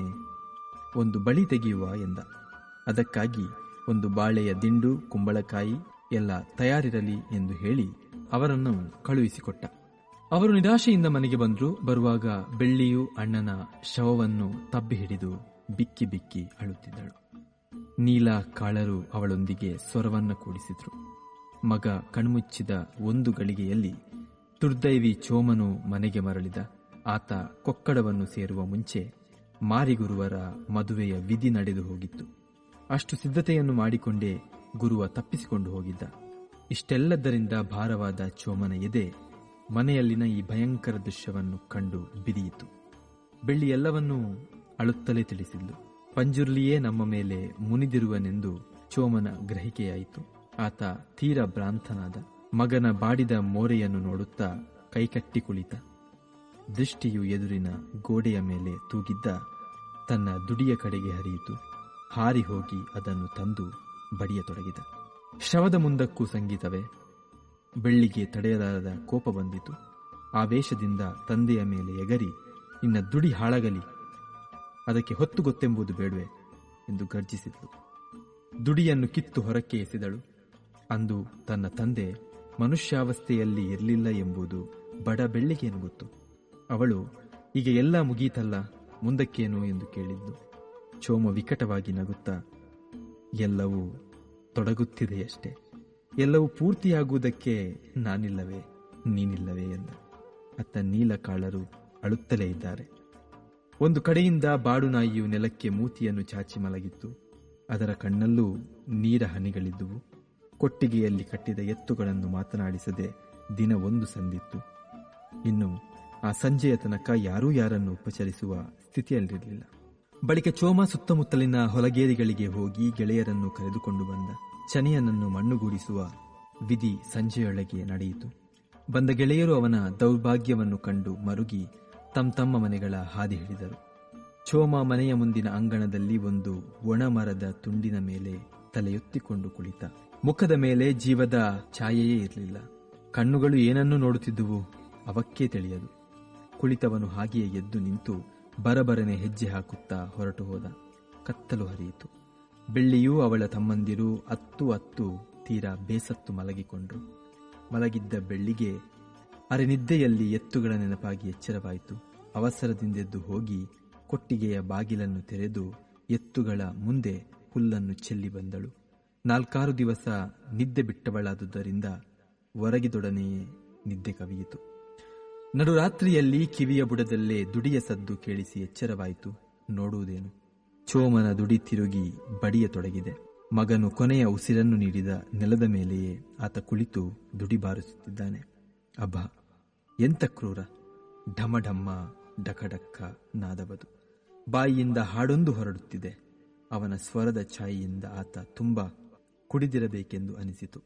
ಒಂದು ಬಳಿ ತೆಗೆಯುವ ಎಂದ ಅದಕ್ಕಾಗಿ ಒಂದು ಬಾಳೆಯ ದಿಂಡು ಕುಂಬಳಕಾಯಿ ಎಲ್ಲ ತಯಾರಿರಲಿ ಎಂದು ಹೇಳಿ ಅವರನ್ನು ಕಳುಹಿಸಿಕೊಟ್ಟ ಅವರು ನಿರಾಶೆಯಿಂದ ಮನೆಗೆ ಬಂದ್ರು ಬರುವಾಗ ಬೆಳ್ಳಿಯು ಅಣ್ಣನ ಶವವನ್ನು ತಬ್ಬಿ ಹಿಡಿದು ಬಿಕ್ಕಿ ಬಿಕ್ಕಿ ಅಳುತ್ತಿದ್ದಳು ನೀಲ ಕಾಳರು ಅವಳೊಂದಿಗೆ ಸ್ವರವನ್ನ ಕೂಡಿಸಿದ್ರು ಮಗ ಕಣ್ಮುಚ್ಚಿದ ಒಂದು ಗಳಿಗೆಯಲ್ಲಿ ದುರ್ದೈವಿ ಚೋಮನು ಮನೆಗೆ ಮರಳಿದ ಆತ ಕೊಕ್ಕಡವನ್ನು ಸೇರುವ ಮುಂಚೆ ಮಾರಿಗುರುವರ ಮದುವೆಯ ವಿಧಿ ನಡೆದು ಹೋಗಿತ್ತು ಅಷ್ಟು ಸಿದ್ಧತೆಯನ್ನು ಮಾಡಿಕೊಂಡೇ ಗುರುವ ತಪ್ಪಿಸಿಕೊಂಡು ಹೋಗಿದ್ದ ಇಷ್ಟೆಲ್ಲದರಿಂದ ಭಾರವಾದ ಚೋಮನ ಎದೆ ಮನೆಯಲ್ಲಿನ ಈ ಭಯಂಕರ ದೃಶ್ಯವನ್ನು ಕಂಡು ಬಿದಿಯಿತು ಬೆಳ್ಳಿ ಎಲ್ಲವನ್ನೂ ಅಳುತ್ತಲೇ ತಿಳಿಸಿದ್ಲು ಪಂಜುರ್ಲಿಯೇ ನಮ್ಮ ಮೇಲೆ ಮುನಿದಿರುವನೆಂದು ಚೋಮನ ಗ್ರಹಿಕೆಯಾಯಿತು ಆತ ತೀರ ಭ್ರಾಂತನಾದ ಮಗನ ಬಾಡಿದ ಮೋರೆಯನ್ನು ನೋಡುತ್ತಾ ಕೈಕಟ್ಟಿ ಕುಳಿತ ದೃಷ್ಟಿಯು ಎದುರಿನ ಗೋಡೆಯ ಮೇಲೆ ತೂಗಿದ್ದ ತನ್ನ ದುಡಿಯ ಕಡೆಗೆ ಹರಿಯಿತು ಹಾರಿ ಹೋಗಿ ಅದನ್ನು ತಂದು ಬಡಿಯತೊಡಗಿದ ಶವದ ಮುಂದಕ್ಕೂ ಸಂಗೀತವೇ ಬೆಳ್ಳಿಗೆ ತಡೆಯಲಾರದ ಕೋಪ ಬಂದಿತು ಆವೇಶದಿಂದ ತಂದೆಯ ಮೇಲೆ ಎಗರಿ ನಿನ್ನ ದುಡಿ ಹಾಳಗಲಿ ಅದಕ್ಕೆ ಹೊತ್ತು ಗೊತ್ತೆಂಬುದು ಬೇಡವೆ ಎಂದು ಗರ್ಜಿಸಿದ್ಲು ದುಡಿಯನ್ನು ಕಿತ್ತು ಹೊರಕ್ಕೆ ಎಸೆದಳು ಅಂದು ತನ್ನ ತಂದೆ ಮನುಷ್ಯಾವಸ್ಥೆಯಲ್ಲಿ ಇರಲಿಲ್ಲ ಎಂಬುದು ಬಡ ಬೆಳ್ಳಿಗೇನು ಗೊತ್ತು ಅವಳು ಈಗ ಎಲ್ಲ ಮುಗೀತಲ್ಲ ಮುಂದಕ್ಕೇನು ಎಂದು ಕೇಳಿದ್ದು ಚೋಮ ವಿಕಟವಾಗಿ ನಗುತ್ತಾ ಎಲ್ಲವೂ ತೊಡಗುತ್ತಿದೆಯಷ್ಟೇ ಎಲ್ಲವೂ ಪೂರ್ತಿಯಾಗುವುದಕ್ಕೆ ನಾನಿಲ್ಲವೇ ನೀನಿಲ್ಲವೇ ಎಂದ ಅತ್ತ ನೀಲಕಾಳರು ಅಳುತ್ತಲೇ ಇದ್ದಾರೆ ಒಂದು ಕಡೆಯಿಂದ ಬಾಡು ನಾಯಿಯು ನೆಲಕ್ಕೆ ಮೂತಿಯನ್ನು ಚಾಚಿ ಮಲಗಿತ್ತು ಅದರ ಕಣ್ಣಲ್ಲೂ ನೀರ ಹನಿಗಳಿದ್ದುವು ಕೊಟ್ಟಿಗೆಯಲ್ಲಿ ಕಟ್ಟಿದ ಎತ್ತುಗಳನ್ನು ಮಾತನಾಡಿಸದೆ ದಿನ ಒಂದು ಸಂದಿತ್ತು ಇನ್ನು ಆ ಸಂಜೆಯ ತನಕ ಯಾರೂ ಯಾರನ್ನು ಉಪಚರಿಸುವ ಸ್ಥಿತಿಯಲ್ಲಿರಲಿಲ್ಲ ಬಳಿಕ ಚೋಮ ಸುತ್ತಮುತ್ತಲಿನ ಹೊಲಗೇರಿಗಳಿಗೆ ಹೋಗಿ ಗೆಳೆಯರನ್ನು ಕರೆದುಕೊಂಡು ಬಂದ ಚನಿಯನನ್ನು ಮಣ್ಣುಗೂಡಿಸುವ ವಿಧಿ ಸಂಜೆಯೊಳಗೆ ನಡೆಯಿತು ಬಂದ ಗೆಳೆಯರು ಅವನ ದೌರ್ಭಾಗ್ಯವನ್ನು ಕಂಡು ಮರುಗಿ ತಮ್ಮ ತಮ್ಮ ಮನೆಗಳ ಹಾದಿ ಹಿಡಿದರು ಚೋಮ ಮನೆಯ ಮುಂದಿನ ಅಂಗಣದಲ್ಲಿ ಒಂದು ಒಣಮರದ ತುಂಡಿನ ಮೇಲೆ ತಲೆಯೊತ್ತಿಕೊಂಡು ಕುಳಿತ ಮುಖದ ಮೇಲೆ ಜೀವದ ಛಾಯೆಯೇ ಇರಲಿಲ್ಲ ಕಣ್ಣುಗಳು ಏನನ್ನು ನೋಡುತ್ತಿದ್ದುವು ಅವಕ್ಕೇ ತಿಳಿಯದು ಕುಳಿತವನು ಹಾಗೆಯೇ ಎದ್ದು ನಿಂತು ಬರಬರನೆ ಹೆಜ್ಜೆ ಹಾಕುತ್ತಾ ಹೊರಟು ಹೋದ ಕತ್ತಲು ಹರಿಯಿತು ಬೆಳ್ಳಿಯೂ ಅವಳ ತಮ್ಮಂದಿರು ಅತ್ತು ಅತ್ತು ತೀರಾ ಬೇಸತ್ತು ಮಲಗಿಕೊಂಡ್ರು ಮಲಗಿದ್ದ ಬೆಳ್ಳಿಗೆ ಅರೆನಿದ್ದೆಯಲ್ಲಿ ಎತ್ತುಗಳ ನೆನಪಾಗಿ ಎಚ್ಚರವಾಯಿತು ಅವಸರದಿಂದೆದ್ದು ಹೋಗಿ ಕೊಟ್ಟಿಗೆಯ ಬಾಗಿಲನ್ನು ತೆರೆದು ಎತ್ತುಗಳ ಮುಂದೆ ಹುಲ್ಲನ್ನು ಚೆಲ್ಲಿ ಬಂದಳು ನಾಲ್ಕಾರು ದಿವಸ ನಿದ್ದೆ ಬಿಟ್ಟವಳಾದುದರಿಂದ ಹೊರಗಿದೊಡನೆಯೇ ನಿದ್ದೆ ಕವಿಯಿತು ನಡುರಾತ್ರಿಯಲ್ಲಿ ಕಿವಿಯ ಬುಡದಲ್ಲೇ ದುಡಿಯ ಸದ್ದು ಕೇಳಿಸಿ ಎಚ್ಚರವಾಯಿತು ನೋಡುವುದೇನು ಚೋಮನ ದುಡಿ ತಿರುಗಿ ಬಡಿಯತೊಡಗಿದೆ ಮಗನು ಕೊನೆಯ ಉಸಿರನ್ನು ನೀಡಿದ ನೆಲದ ಮೇಲೆಯೇ ಆತ ಕುಳಿತು ದುಡಿ ಬಾರಿಸುತ್ತಿದ್ದಾನೆ ಅಬ್ಬ ಎಂತ ಕ್ರೂರ ಢಮ ಢಮ್ಮ ಡಕಡಕ್ಕ ನಾದವದು ಬಾಯಿಯಿಂದ ಹಾಡೊಂದು ಹೊರಡುತ್ತಿದೆ ಅವನ ಸ್ವರದ ಛಾಯೆಯಿಂದ ಆತ ತುಂಬ ಕುಡಿದಿರಬೇಕೆಂದು ಅನಿಸಿತು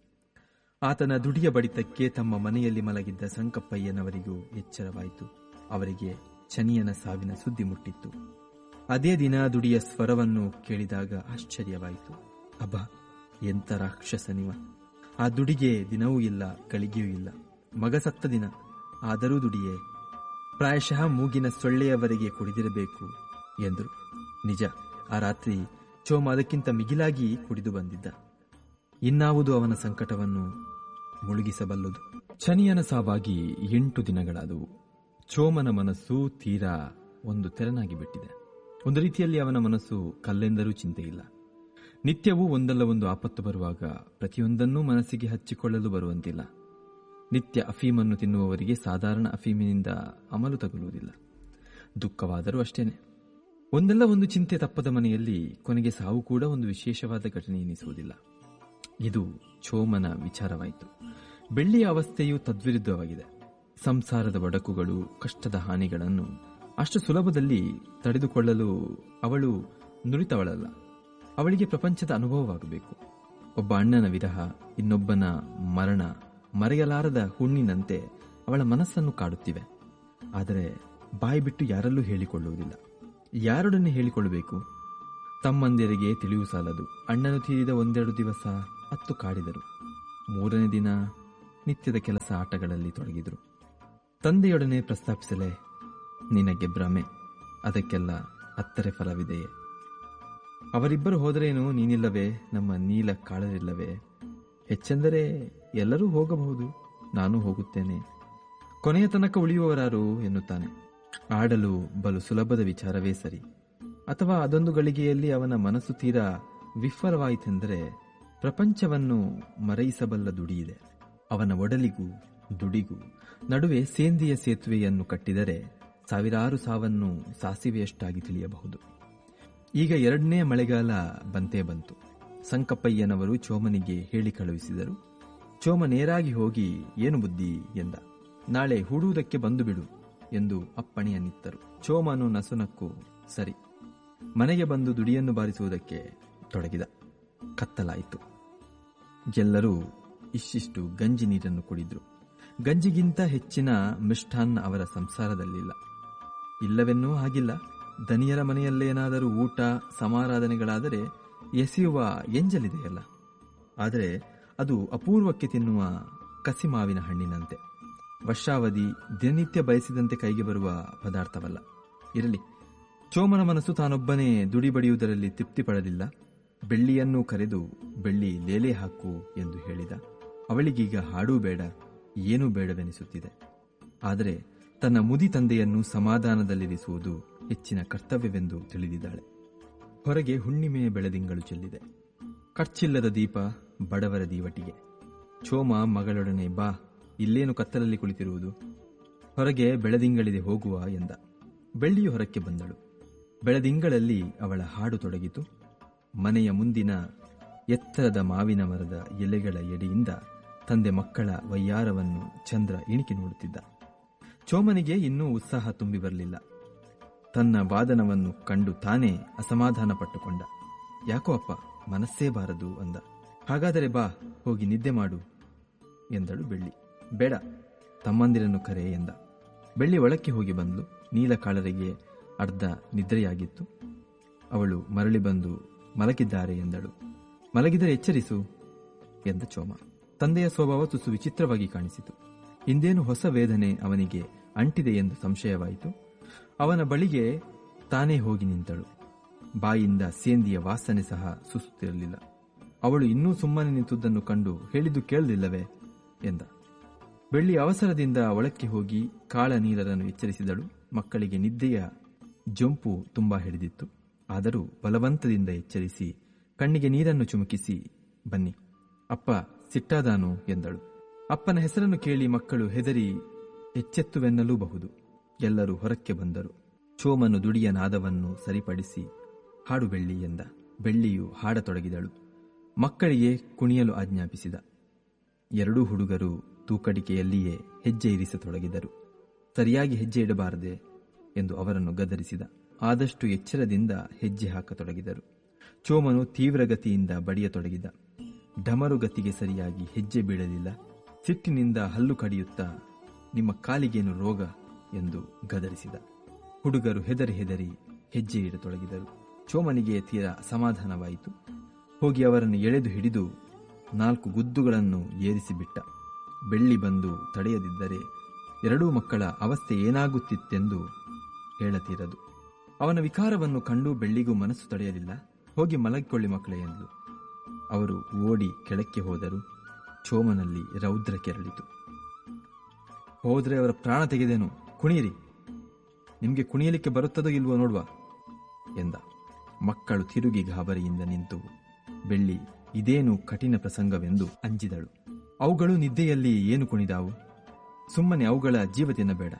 ಆತನ ದುಡಿಯ ಬಡಿತಕ್ಕೆ ತಮ್ಮ ಮನೆಯಲ್ಲಿ ಮಲಗಿದ್ದ ಸಂಕಪ್ಪಯ್ಯನವರಿಗೂ ಎಚ್ಚರವಾಯಿತು ಅವರಿಗೆ ಚನಿಯನ ಸಾವಿನ ಸುದ್ದಿ ಮುಟ್ಟಿತ್ತು ಅದೇ ದಿನ ದುಡಿಯ ಸ್ವರವನ್ನು ಕೇಳಿದಾಗ ಆಶ್ಚರ್ಯವಾಯಿತು ಅಬ್ಬ ಎಂತ ರಾಕ್ಷಸನಿವ ಆ ದುಡಿಗೆ ದಿನವೂ ಇಲ್ಲ ಗಳಿಗೆಯೂ ಇಲ್ಲ ಮಗ ಸತ್ತ ದಿನ ಆದರೂ ದುಡಿಯೇ ಪ್ರಾಯಶಃ ಮೂಗಿನ ಸೊಳ್ಳೆಯವರೆಗೆ ಕುಡಿದಿರಬೇಕು ಎಂದರು ನಿಜ ಆ ರಾತ್ರಿ ಚೋಮ ಅದಕ್ಕಿಂತ ಮಿಗಿಲಾಗಿ ಕುಡಿದು ಬಂದಿದ್ದ ಇನ್ನಾವುದು ಅವನ ಸಂಕಟವನ್ನು ಮುಳುಗಿಸಬಲ್ಲದು ಶನಿಯನ ಸಾವಾಗಿ ಎಂಟು ದಿನಗಳಾದವು ಚೋಮನ ಮನಸ್ಸು ತೀರಾ ಒಂದು ತೆರನಾಗಿ ಬಿಟ್ಟಿದೆ ಒಂದು ರೀತಿಯಲ್ಲಿ ಅವನ ಮನಸ್ಸು ಕಲ್ಲೆಂದರೂ ಚಿಂತೆಯಿಲ್ಲ ನಿತ್ಯವೂ ಒಂದಲ್ಲ ಒಂದು ಆಪತ್ತು ಬರುವಾಗ ಪ್ರತಿಯೊಂದನ್ನೂ ಮನಸ್ಸಿಗೆ ಹಚ್ಚಿಕೊಳ್ಳಲು ಬರುವಂತಿಲ್ಲ ನಿತ್ಯ ಅಫೀಮನ್ನು ತಿನ್ನುವವರಿಗೆ ಸಾಧಾರಣ ಅಫೀಮಿನಿಂದ ಅಮಲು ತಗುಲುವುದಿಲ್ಲ ದುಃಖವಾದರೂ ಅಷ್ಟೇನೆ ಒಂದಲ್ಲ ಒಂದು ಚಿಂತೆ ತಪ್ಪದ ಮನೆಯಲ್ಲಿ ಕೊನೆಗೆ ಸಾವು ಕೂಡ ಒಂದು ವಿಶೇಷವಾದ ಘಟನೆ ಎನಿಸುವುದಿಲ್ಲ ಇದು ಚೋಮನ ವಿಚಾರವಾಯಿತು ಬೆಳ್ಳಿಯ ಅವಸ್ಥೆಯು ತದ್ವಿರುದ್ಧವಾಗಿದೆ ಸಂಸಾರದ ಒಡಕುಗಳು ಕಷ್ಟದ ಹಾನಿಗಳನ್ನು ಅಷ್ಟು ಸುಲಭದಲ್ಲಿ ತಡೆದುಕೊಳ್ಳಲು ಅವಳು ನುರಿತವಳಲ್ಲ ಅವಳಿಗೆ ಪ್ರಪಂಚದ ಅನುಭವವಾಗಬೇಕು ಒಬ್ಬ ಅಣ್ಣನ ವಿರಹ ಇನ್ನೊಬ್ಬನ ಮರಣ ಮರೆಯಲಾರದ ಹುಣ್ಣಿನಂತೆ ಅವಳ ಮನಸ್ಸನ್ನು ಕಾಡುತ್ತಿವೆ ಆದರೆ ಬಾಯಿ ಬಿಟ್ಟು ಯಾರಲ್ಲೂ ಹೇಳಿಕೊಳ್ಳುವುದಿಲ್ಲ ಯಾರೊಡನೆ ಹೇಳಿಕೊಳ್ಳಬೇಕು ತಮ್ಮಂದಿರಿಗೆ ತಿಳಿಯೂ ಸಾಲದು ಅಣ್ಣನು ತೀರಿದ ಒಂದೆರಡು ದಿವಸ ಹತ್ತು ಕಾಡಿದರು ಮೂರನೇ ದಿನ ನಿತ್ಯದ ಕೆಲಸ ಆಟಗಳಲ್ಲಿ ತೊಡಗಿದರು ತಂದೆಯೊಡನೆ ಪ್ರಸ್ತಾಪಿಸಲೇ ನಿನಗೆ ಭ್ರಮೆ ಅದಕ್ಕೆಲ್ಲ ಹತ್ತರೆ ಫಲವಿದೆಯೇ ಅವರಿಬ್ಬರು ಹೋದರೇನು ನೀನಿಲ್ಲವೇ ನಮ್ಮ ನೀಲ ಕಾಳರಿಲ್ಲವೇ ಹೆಚ್ಚೆಂದರೆ ಎಲ್ಲರೂ ಹೋಗಬಹುದು ನಾನು ಹೋಗುತ್ತೇನೆ ಕೊನೆಯ ತನಕ ಉಳಿಯುವವರಾರು ಎನ್ನುತ್ತಾನೆ ಆಡಲು ಬಲು ಸುಲಭದ ವಿಚಾರವೇ ಸರಿ ಅಥವಾ ಅದೊಂದು ಗಳಿಗೆಯಲ್ಲಿ ಅವನ ಮನಸ್ಸು ತೀರಾ ವಿಫಲವಾಯಿತೆಂದರೆ ಪ್ರಪಂಚವನ್ನು ಮರೈಸಬಲ್ಲ ದುಡಿಯಿದೆ ಅವನ ಒಡಲಿಗೂ ದುಡಿಗೂ ನಡುವೆ ಸೇಂದಿಯ ಸೇತುವೆಯನ್ನು ಕಟ್ಟಿದರೆ ಸಾವಿರಾರು ಸಾವನ್ನು ಸಾಸಿವೆಯಷ್ಟಾಗಿ ತಿಳಿಯಬಹುದು ಈಗ ಎರಡನೇ ಮಳೆಗಾಲ ಬಂತೇ ಬಂತು ಸಂಕಪ್ಪಯ್ಯನವರು ಚೋಮನಿಗೆ ಹೇಳಿ ಕಳುಹಿಸಿದರು ಚೋಮ ನೇರಾಗಿ ಹೋಗಿ ಏನು ಬುದ್ಧಿ ಎಂದ ನಾಳೆ ಹೂಡುವುದಕ್ಕೆ ಬಂದು ಬಿಡು ಎಂದು ಅಪ್ಪಣೆಯನ್ನಿತ್ತರು ಚೋಮನು ನಸುನಕ್ಕು ಸರಿ ಮನೆಗೆ ಬಂದು ದುಡಿಯನ್ನು ಬಾರಿಸುವುದಕ್ಕೆ ತೊಡಗಿದ ಕತ್ತಲಾಯಿತು ಎಲ್ಲರೂ ಇಷ್ಟಿಷ್ಟು ಗಂಜಿ ನೀರನ್ನು ಕುಡಿದ್ರು ಗಂಜಿಗಿಂತ ಹೆಚ್ಚಿನ ಮಿಷ್ಟಾನ್ನ ಅವರ ಸಂಸಾರದಲ್ಲಿಲ್ಲ ಇಲ್ಲವೆನ್ನೂ ಹಾಗಿಲ್ಲ ದನಿಯರ ಮನೆಯಲ್ಲೇನಾದರೂ ಊಟ ಸಮಾರಾಧನೆಗಳಾದರೆ ಎಸೆಯುವ ಎಂಜಲಿದೆಯಲ್ಲ ಆದರೆ ಅದು ಅಪೂರ್ವಕ್ಕೆ ತಿನ್ನುವ ಕಸಿಮಾವಿನ ಹಣ್ಣಿನಂತೆ ವರ್ಷಾವಧಿ ದಿನನಿತ್ಯ ಬಯಸಿದಂತೆ ಕೈಗೆ ಬರುವ ಪದಾರ್ಥವಲ್ಲ ಇರಲಿ ಚೋಮನ ಮನಸ್ಸು ತಾನೊಬ್ಬನೇ ದುಡಿ ಬಡಿಯುವುದರಲ್ಲಿ ತೃಪ್ತಿ ಪಡಲಿಲ್ಲ ಬೆಳ್ಳಿಯನ್ನು ಕರೆದು ಬೆಳ್ಳಿ ಲೇಲೆ ಹಾಕು ಎಂದು ಹೇಳಿದ ಅವಳಿಗೀಗ ಹಾಡೂ ಬೇಡ ಏನೂ ಬೇಡವೆನಿಸುತ್ತಿದೆ ಆದರೆ ತನ್ನ ಮುದಿ ತಂದೆಯನ್ನು ಸಮಾಧಾನದಲ್ಲಿರಿಸುವುದು ಹೆಚ್ಚಿನ ಕರ್ತವ್ಯವೆಂದು ತಿಳಿದಿದ್ದಾಳೆ ಹೊರಗೆ ಹುಣ್ಣಿಮೆಯ ಬೆಳದಿಂಗಳು ಚೆಲ್ಲಿದೆ ಖರ್ಚಿಲ್ಲದ ದೀಪ ಬಡವರ ದೀವಟಿಗೆ ಚೋಮ ಮಗಳೊಡನೆ ಬಾ ಇಲ್ಲೇನು ಕತ್ತಲಲ್ಲಿ ಕುಳಿತಿರುವುದು ಹೊರಗೆ ಬೆಳದಿಂಗಳಿದೆ ಹೋಗುವ ಎಂದ ಬೆಳ್ಳಿಯು ಹೊರಕ್ಕೆ ಬಂದಳು ಬೆಳದಿಂಗಳಲ್ಲಿ ಅವಳ ಹಾಡು ತೊಡಗಿತು ಮನೆಯ ಮುಂದಿನ ಎತ್ತರದ ಮಾವಿನ ಮರದ ಎಲೆಗಳ ಎಡೆಯಿಂದ ತಂದೆ ಮಕ್ಕಳ ವಯ್ಯಾರವನ್ನು ಚಂದ್ರ ಇಣಿಕಿ ನೋಡುತ್ತಿದ್ದ ಚೋಮನಿಗೆ ಇನ್ನೂ ಉತ್ಸಾಹ ತುಂಬಿ ಬರಲಿಲ್ಲ ತನ್ನ ವಾದನವನ್ನು ಕಂಡು ತಾನೇ ಅಸಮಾಧಾನ ಪಟ್ಟುಕೊಂಡ ಯಾಕೋ ಅಪ್ಪ ಮನಸ್ಸೇ ಬಾರದು ಅಂದ ಹಾಗಾದರೆ ಬಾ ಹೋಗಿ ನಿದ್ದೆ ಮಾಡು ಎಂದಳು ಬೆಳ್ಳಿ ಬೇಡ ತಮ್ಮಂದಿರನ್ನು ಕರೆ ಎಂದ ಬೆಳ್ಳಿ ಒಳಕ್ಕೆ ಹೋಗಿ ಬಂದ್ಲು ನೀಲ ಕಾಳರಿಗೆ ಅರ್ಧ ನಿದ್ರೆಯಾಗಿತ್ತು ಅವಳು ಮರಳಿ ಬಂದು ಮಲಗಿದ್ದಾರೆ ಎಂದಳು ಮಲಗಿದರೆ ಎಚ್ಚರಿಸು ಎಂದ ಚೋಮ ತಂದೆಯ ಸ್ವಭಾವ ತುಸು ವಿಚಿತ್ರವಾಗಿ ಕಾಣಿಸಿತು ಇಂದೇನು ಹೊಸ ವೇದನೆ ಅವನಿಗೆ ಅಂಟಿದೆ ಎಂದು ಸಂಶಯವಾಯಿತು ಅವನ ಬಳಿಗೆ ತಾನೇ ಹೋಗಿ ನಿಂತಳು ಬಾಯಿಂದ ಸೇಂದಿಯ ವಾಸನೆ ಸಹ ಸುಸುತ್ತಿರಲಿಲ್ಲ ಅವಳು ಇನ್ನೂ ಸುಮ್ಮನೆ ನಿಂತುದನ್ನು ಕಂಡು ಹೇಳಿದ್ದು ಕೇಳಲಿಲ್ಲವೇ ಎಂದ ಬೆಳ್ಳಿ ಅವಸರದಿಂದ ಒಳಕ್ಕೆ ಹೋಗಿ ಕಾಳ ನೀರರನ್ನು ಎಚ್ಚರಿಸಿದಳು ಮಕ್ಕಳಿಗೆ ನಿದ್ದೆಯ ಜೊಂಪು ತುಂಬಾ ಹಿಡಿದಿತ್ತು ಆದರೂ ಬಲವಂತದಿಂದ ಎಚ್ಚರಿಸಿ ಕಣ್ಣಿಗೆ ನೀರನ್ನು ಚುಮುಕಿಸಿ ಬನ್ನಿ ಅಪ್ಪ ಸಿಟ್ಟಾದಾನು ಎಂದಳು ಅಪ್ಪನ ಹೆಸರನ್ನು ಕೇಳಿ ಮಕ್ಕಳು ಹೆದರಿ ಎಚ್ಚೆತ್ತುವೆನ್ನಲೂಬಹುದು ಎಲ್ಲರೂ ಹೊರಕ್ಕೆ ಬಂದರು ಚೋಮನು ದುಡಿಯ ನಾದವನ್ನು ಸರಿಪಡಿಸಿ ಹಾಡು ಬೆಳ್ಳಿ ಎಂದ ಬೆಳ್ಳಿಯು ಹಾಡತೊಡಗಿದಳು ಮಕ್ಕಳಿಗೆ ಕುಣಿಯಲು ಆಜ್ಞಾಪಿಸಿದ ಎರಡೂ ಹುಡುಗರು ತೂಕಡಿಕೆಯಲ್ಲಿಯೇ ಹೆಜ್ಜೆ ಇರಿಸತೊಡಗಿದರು ಸರಿಯಾಗಿ ಹೆಜ್ಜೆ ಇಡಬಾರದೆ ಎಂದು ಅವರನ್ನು ಗದರಿಸಿದ ಆದಷ್ಟು ಎಚ್ಚರದಿಂದ ಹೆಜ್ಜೆ ಹಾಕತೊಡಗಿದರು ಚೋಮನು ತೀವ್ರಗತಿಯಿಂದ ಬಡಿಯತೊಡಗಿದ ಡಮರುಗತಿಗೆ ಸರಿಯಾಗಿ ಹೆಜ್ಜೆ ಬೀಳಲಿಲ್ಲ ಸಿಟ್ಟಿನಿಂದ ಹಲ್ಲು ಕಡಿಯುತ್ತಾ ನಿಮ್ಮ ಕಾಲಿಗೇನು ರೋಗ ಎಂದು ಗದರಿಸಿದ ಹುಡುಗರು ಹೆದರಿ ಹೆದರಿ ಹೆಜ್ಜೆ ಇಡತೊಡಗಿದರು ಚೋಮನಿಗೆ ತೀರಾ ಸಮಾಧಾನವಾಯಿತು ಹೋಗಿ ಅವರನ್ನು ಎಳೆದು ಹಿಡಿದು ನಾಲ್ಕು ಗುದ್ದುಗಳನ್ನು ಏರಿಸಿಬಿಟ್ಟ ಬೆಳ್ಳಿ ಬಂದು ತಡೆಯದಿದ್ದರೆ ಎರಡೂ ಮಕ್ಕಳ ಅವಸ್ಥೆ ಏನಾಗುತ್ತಿತ್ತೆಂದು ಹೇಳತೀರದು ಅವನ ವಿಕಾರವನ್ನು ಕಂಡು ಬೆಳ್ಳಿಗೂ ಮನಸ್ಸು ತಡೆಯಲಿಲ್ಲ ಹೋಗಿ ಮಲಗಿಕೊಳ್ಳಿ ಮಕ್ಕಳೇ ಎಂದ್ಲು ಅವರು ಓಡಿ ಕೆಳಕ್ಕೆ ಹೋದರು ಚೋಮನಲ್ಲಿ ರೌದ್ರ ಕೆರಳಿತು ಹೋದ್ರೆ ಅವರ ಪ್ರಾಣ ತೆಗೆದೇನು ಕುಣಿಯಿರಿ ನಿಮಗೆ ಕುಣಿಯಲಿಕ್ಕೆ ಬರುತ್ತದೋ ಇಲ್ವೋ ನೋಡುವ ಎಂದ ಮಕ್ಕಳು ತಿರುಗಿ ಗಾಬರಿಯಿಂದ ನಿಂತು ಬೆಳ್ಳಿ ಇದೇನು ಕಠಿಣ ಪ್ರಸಂಗವೆಂದು ಅಂಜಿದಳು ಅವುಗಳು ನಿದ್ದೆಯಲ್ಲಿ ಏನು ಕುಣಿದಾವು ಸುಮ್ಮನೆ ಅವುಗಳ ಜೀವ ತಿನ್ನಬೇಡ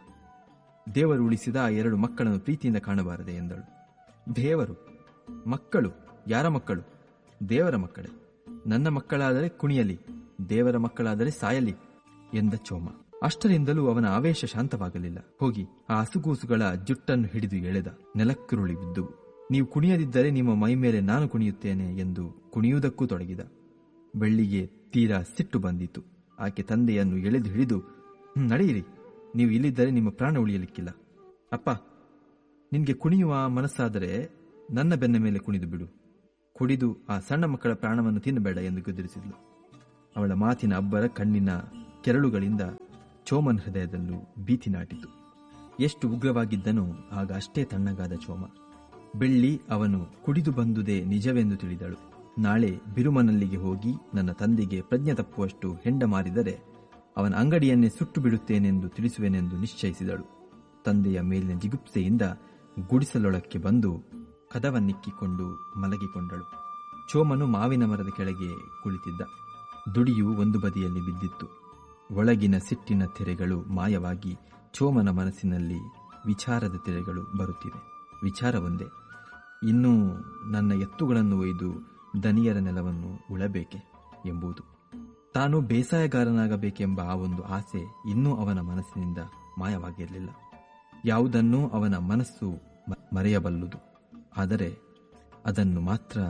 ದೇವರು ಉಳಿಸಿದ ಆ ಎರಡು ಮಕ್ಕಳನ್ನು ಪ್ರೀತಿಯಿಂದ ಕಾಣಬಾರದೆ ಎಂದಳು ದೇವರು ಮಕ್ಕಳು ಯಾರ ಮಕ್ಕಳು ದೇವರ ಮಕ್ಕಳೇ ನನ್ನ ಮಕ್ಕಳಾದರೆ ಕುಣಿಯಲಿ ದೇವರ ಮಕ್ಕಳಾದರೆ ಸಾಯಲಿ ಎಂದ ಚೋಮ ಅಷ್ಟರಿಂದಲೂ ಅವನ ಆವೇಶ ಶಾಂತವಾಗಲಿಲ್ಲ ಹೋಗಿ ಆ ಹಸುಗೂಸುಗಳ ಜುಟ್ಟನ್ನು ಹಿಡಿದು ಎಳೆದ ನೆಲಕ್ಕುರುಳಿ ಬಿದ್ದು ನೀವು ಕುಣಿಯದಿದ್ದರೆ ನಿಮ್ಮ ಮೈ ಮೇಲೆ ನಾನು ಕುಣಿಯುತ್ತೇನೆ ಎಂದು ಕುಣಿಯುವುದಕ್ಕೂ ತೊಡಗಿದ ಬೆಳ್ಳಿಗೆ ತೀರಾ ಸಿಟ್ಟು ಬಂದಿತು ಆಕೆ ತಂದೆಯನ್ನು ಎಳೆದು ಹಿಡಿದು "ಹ್ಮ್, ನಡೆಯಿರಿ ನೀವು ಇಲ್ಲಿದ್ದರೆ ನಿಮ್ಮ ಪ್ರಾಣ ಉಳಿಯಲಿಕ್ಕಿಲ್ಲ ಅಪ್ಪ ನಿನ್ಗೆ ಕುಣಿಯುವ ಮನಸ್ಸಾದರೆ ನನ್ನ ಬೆನ್ನ ಮೇಲೆ ಕುಣಿದು ಬಿಡು ಕುಡಿದು ಆ ಸಣ್ಣ ಮಕ್ಕಳ ಪ್ರಾಣವನ್ನು ತಿನ್ನಬೇಡ ಎಂದು ಗದರಿಸಿದ್ಲು ಅವಳ ಮಾತಿನ ಅಬ್ಬರ ಕಣ್ಣಿನ ಕೆರಳುಗಳಿಂದ ಚೋಮನ್ ಹೃದಯದಲ್ಲೂ ಭೀತಿ ನಾಟಿತು ಎಷ್ಟು ಉಗ್ರವಾಗಿದ್ದನೋ ಆಗ ಅಷ್ಟೇ ತಣ್ಣಗಾದ ಚೋಮ ಬೆಳ್ಳಿ ಅವನು ಕುಡಿದು ಬಂದುದೇ ನಿಜವೆಂದು ತಿಳಿದಳು ನಾಳೆ ಬಿರುಮನಲ್ಲಿಗೆ ಹೋಗಿ ನನ್ನ ತಂದೆಗೆ ಪ್ರಜ್ಞೆ ತಪ್ಪುವಷ್ಟು ಹೆಂಡ ಮಾರಿದರೆ ಅವನ ಅಂಗಡಿಯನ್ನೇ ಸುಟ್ಟು ಬಿಡುತ್ತೇನೆಂದು ತಿಳಿಸುವೆನೆಂದು ನಿಶ್ಚಯಿಸಿದಳು ತಂದೆಯ ಮೇಲಿನ ಜಿಗುಪ್ಸೆಯಿಂದ ಗುಡಿಸಲೊಳಕ್ಕೆ ಬಂದು ಕದವನ್ನಿಕ್ಕಿಕೊಂಡು ಮಲಗಿಕೊಂಡಳು ಚೋಮನು ಮಾವಿನ ಮರದ ಕೆಳಗೆ ಕುಳಿತಿದ್ದ ದುಡಿಯು ಒಂದು ಬದಿಯಲ್ಲಿ ಬಿದ್ದಿತ್ತು ಒಳಗಿನ ಸಿಟ್ಟಿನ ತೆರೆಗಳು ಮಾಯವಾಗಿ ಚೋಮನ ಮನಸ್ಸಿನಲ್ಲಿ ವಿಚಾರದ ತೆರೆಗಳು ಬರುತ್ತಿವೆ ವಿಚಾರ ಒಂದೇ ಇನ್ನೂ ನನ್ನ ಎತ್ತುಗಳನ್ನು ಒಯ್ದು ದನಿಯರ ನೆಲವನ್ನು ಉಳಬೇಕೆ ಎಂಬುದು ತಾನು ಬೇಸಾಯಗಾರನಾಗಬೇಕೆಂಬ ಆ ಒಂದು ಆಸೆ ಇನ್ನೂ ಅವನ ಮನಸ್ಸಿನಿಂದ ಮಾಯವಾಗಿರಲಿಲ್ಲ ಯಾವುದನ್ನೂ ಅವನ ಮನಸ್ಸು ಮ- ಮರೆಯಬಲ್ಲುದು ಆದರೆ ಅದನ್ನು ಮಾತ್ರ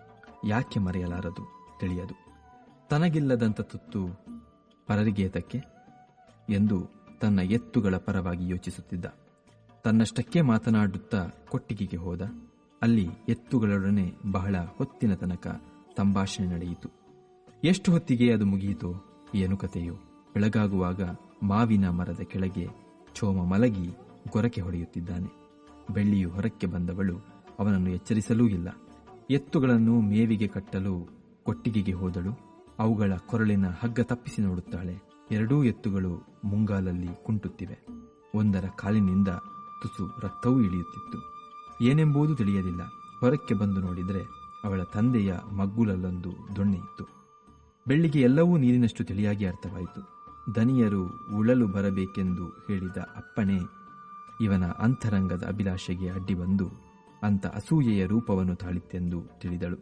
ಯಾಕೆ ಮರೆಯಲಾರದು ತಿಳಿಯದು ತನಗಿಲ್ಲದಂಥ ತುತ್ತು ಪರರಿಗೇತಕ್ಕೆ ಎಂದು ತನ್ನ ಎತ್ತುಗಳ ಪರವಾಗಿ ಯೋಚಿಸುತ್ತಿದ್ದ ತನ್ನಷ್ಟಕ್ಕೆ ಮಾತನಾಡುತ್ತಾ ಕೊಟ್ಟಿಗೆಗೆ ಹೋದ ಅಲ್ಲಿ ಎತ್ತುಗಳೊಡನೆ ಬಹಳ ಹೊತ್ತಿನ ತನಕ ಸಂಭಾಷಣೆ ನಡೆಯಿತು ಎಷ್ಟು ಹೊತ್ತಿಗೆ ಅದು ಮುಗಿಯಿತೋ ಏನು ಕಥೆಯೋ ಬೆಳಗಾಗುವಾಗ ಮಾವಿನ ಮರದ ಕೆಳಗೆ ಚೋಮ ಮಲಗಿ ಗೊರಕೆ ಹೊಡೆಯುತ್ತಿದ್ದಾನೆ ಬೆಳ್ಳಿಯು ಹೊರಕ್ಕೆ ಬಂದವಳು ಅವನನ್ನು ಎಚ್ಚರಿಸಲೂ ಇಲ್ಲ ಎತ್ತುಗಳನ್ನು ಮೇವಿಗೆ ಕಟ್ಟಲು ಕೊಟ್ಟಿಗೆಗೆ ಹೋದಳು ಅವುಗಳ ಕೊರಳಿನ ಹಗ್ಗ ತಪ್ಪಿಸಿ ನೋಡುತ್ತಾಳೆ ಎರಡೂ ಎತ್ತುಗಳು ಮುಂಗಾಲಲ್ಲಿ ಕುಂಟುತ್ತಿವೆ ಒಂದರ ಕಾಲಿನಿಂದ ತುಸು ರಕ್ತವೂ ಇಳಿಯುತ್ತಿತ್ತು ಏನೆಂಬುದು ತಿಳಿಯಲಿಲ್ಲ ಹೊರಕ್ಕೆ ಬಂದು ನೋಡಿದರೆ ಅವಳ ತಂದೆಯ ಮಗ್ಗುಲಲ್ಲೊಂದು ದೊಣ್ಣೆ ಇತ್ತು ಬೆಳ್ಳಿಗೆ ಎಲ್ಲವೂ ನೀರಿನಷ್ಟು ತಿಳಿಯಾಗಿ ಅರ್ಥವಾಯಿತು ದನಿಯರು ಉಳಲು ಬರಬೇಕೆಂದು ಹೇಳಿದ ಅಪ್ಪಣೆ ಇವನ ಅಂತರಂಗದ ಅಭಿಲಾಷೆಗೆ ಅಡ್ಡಿ ಬಂದು ಅಂತ ಅಸೂಯೆಯ ರೂಪವನ್ನು ತಾಳಿತ್ತೆಂದು ತಿಳಿದಳು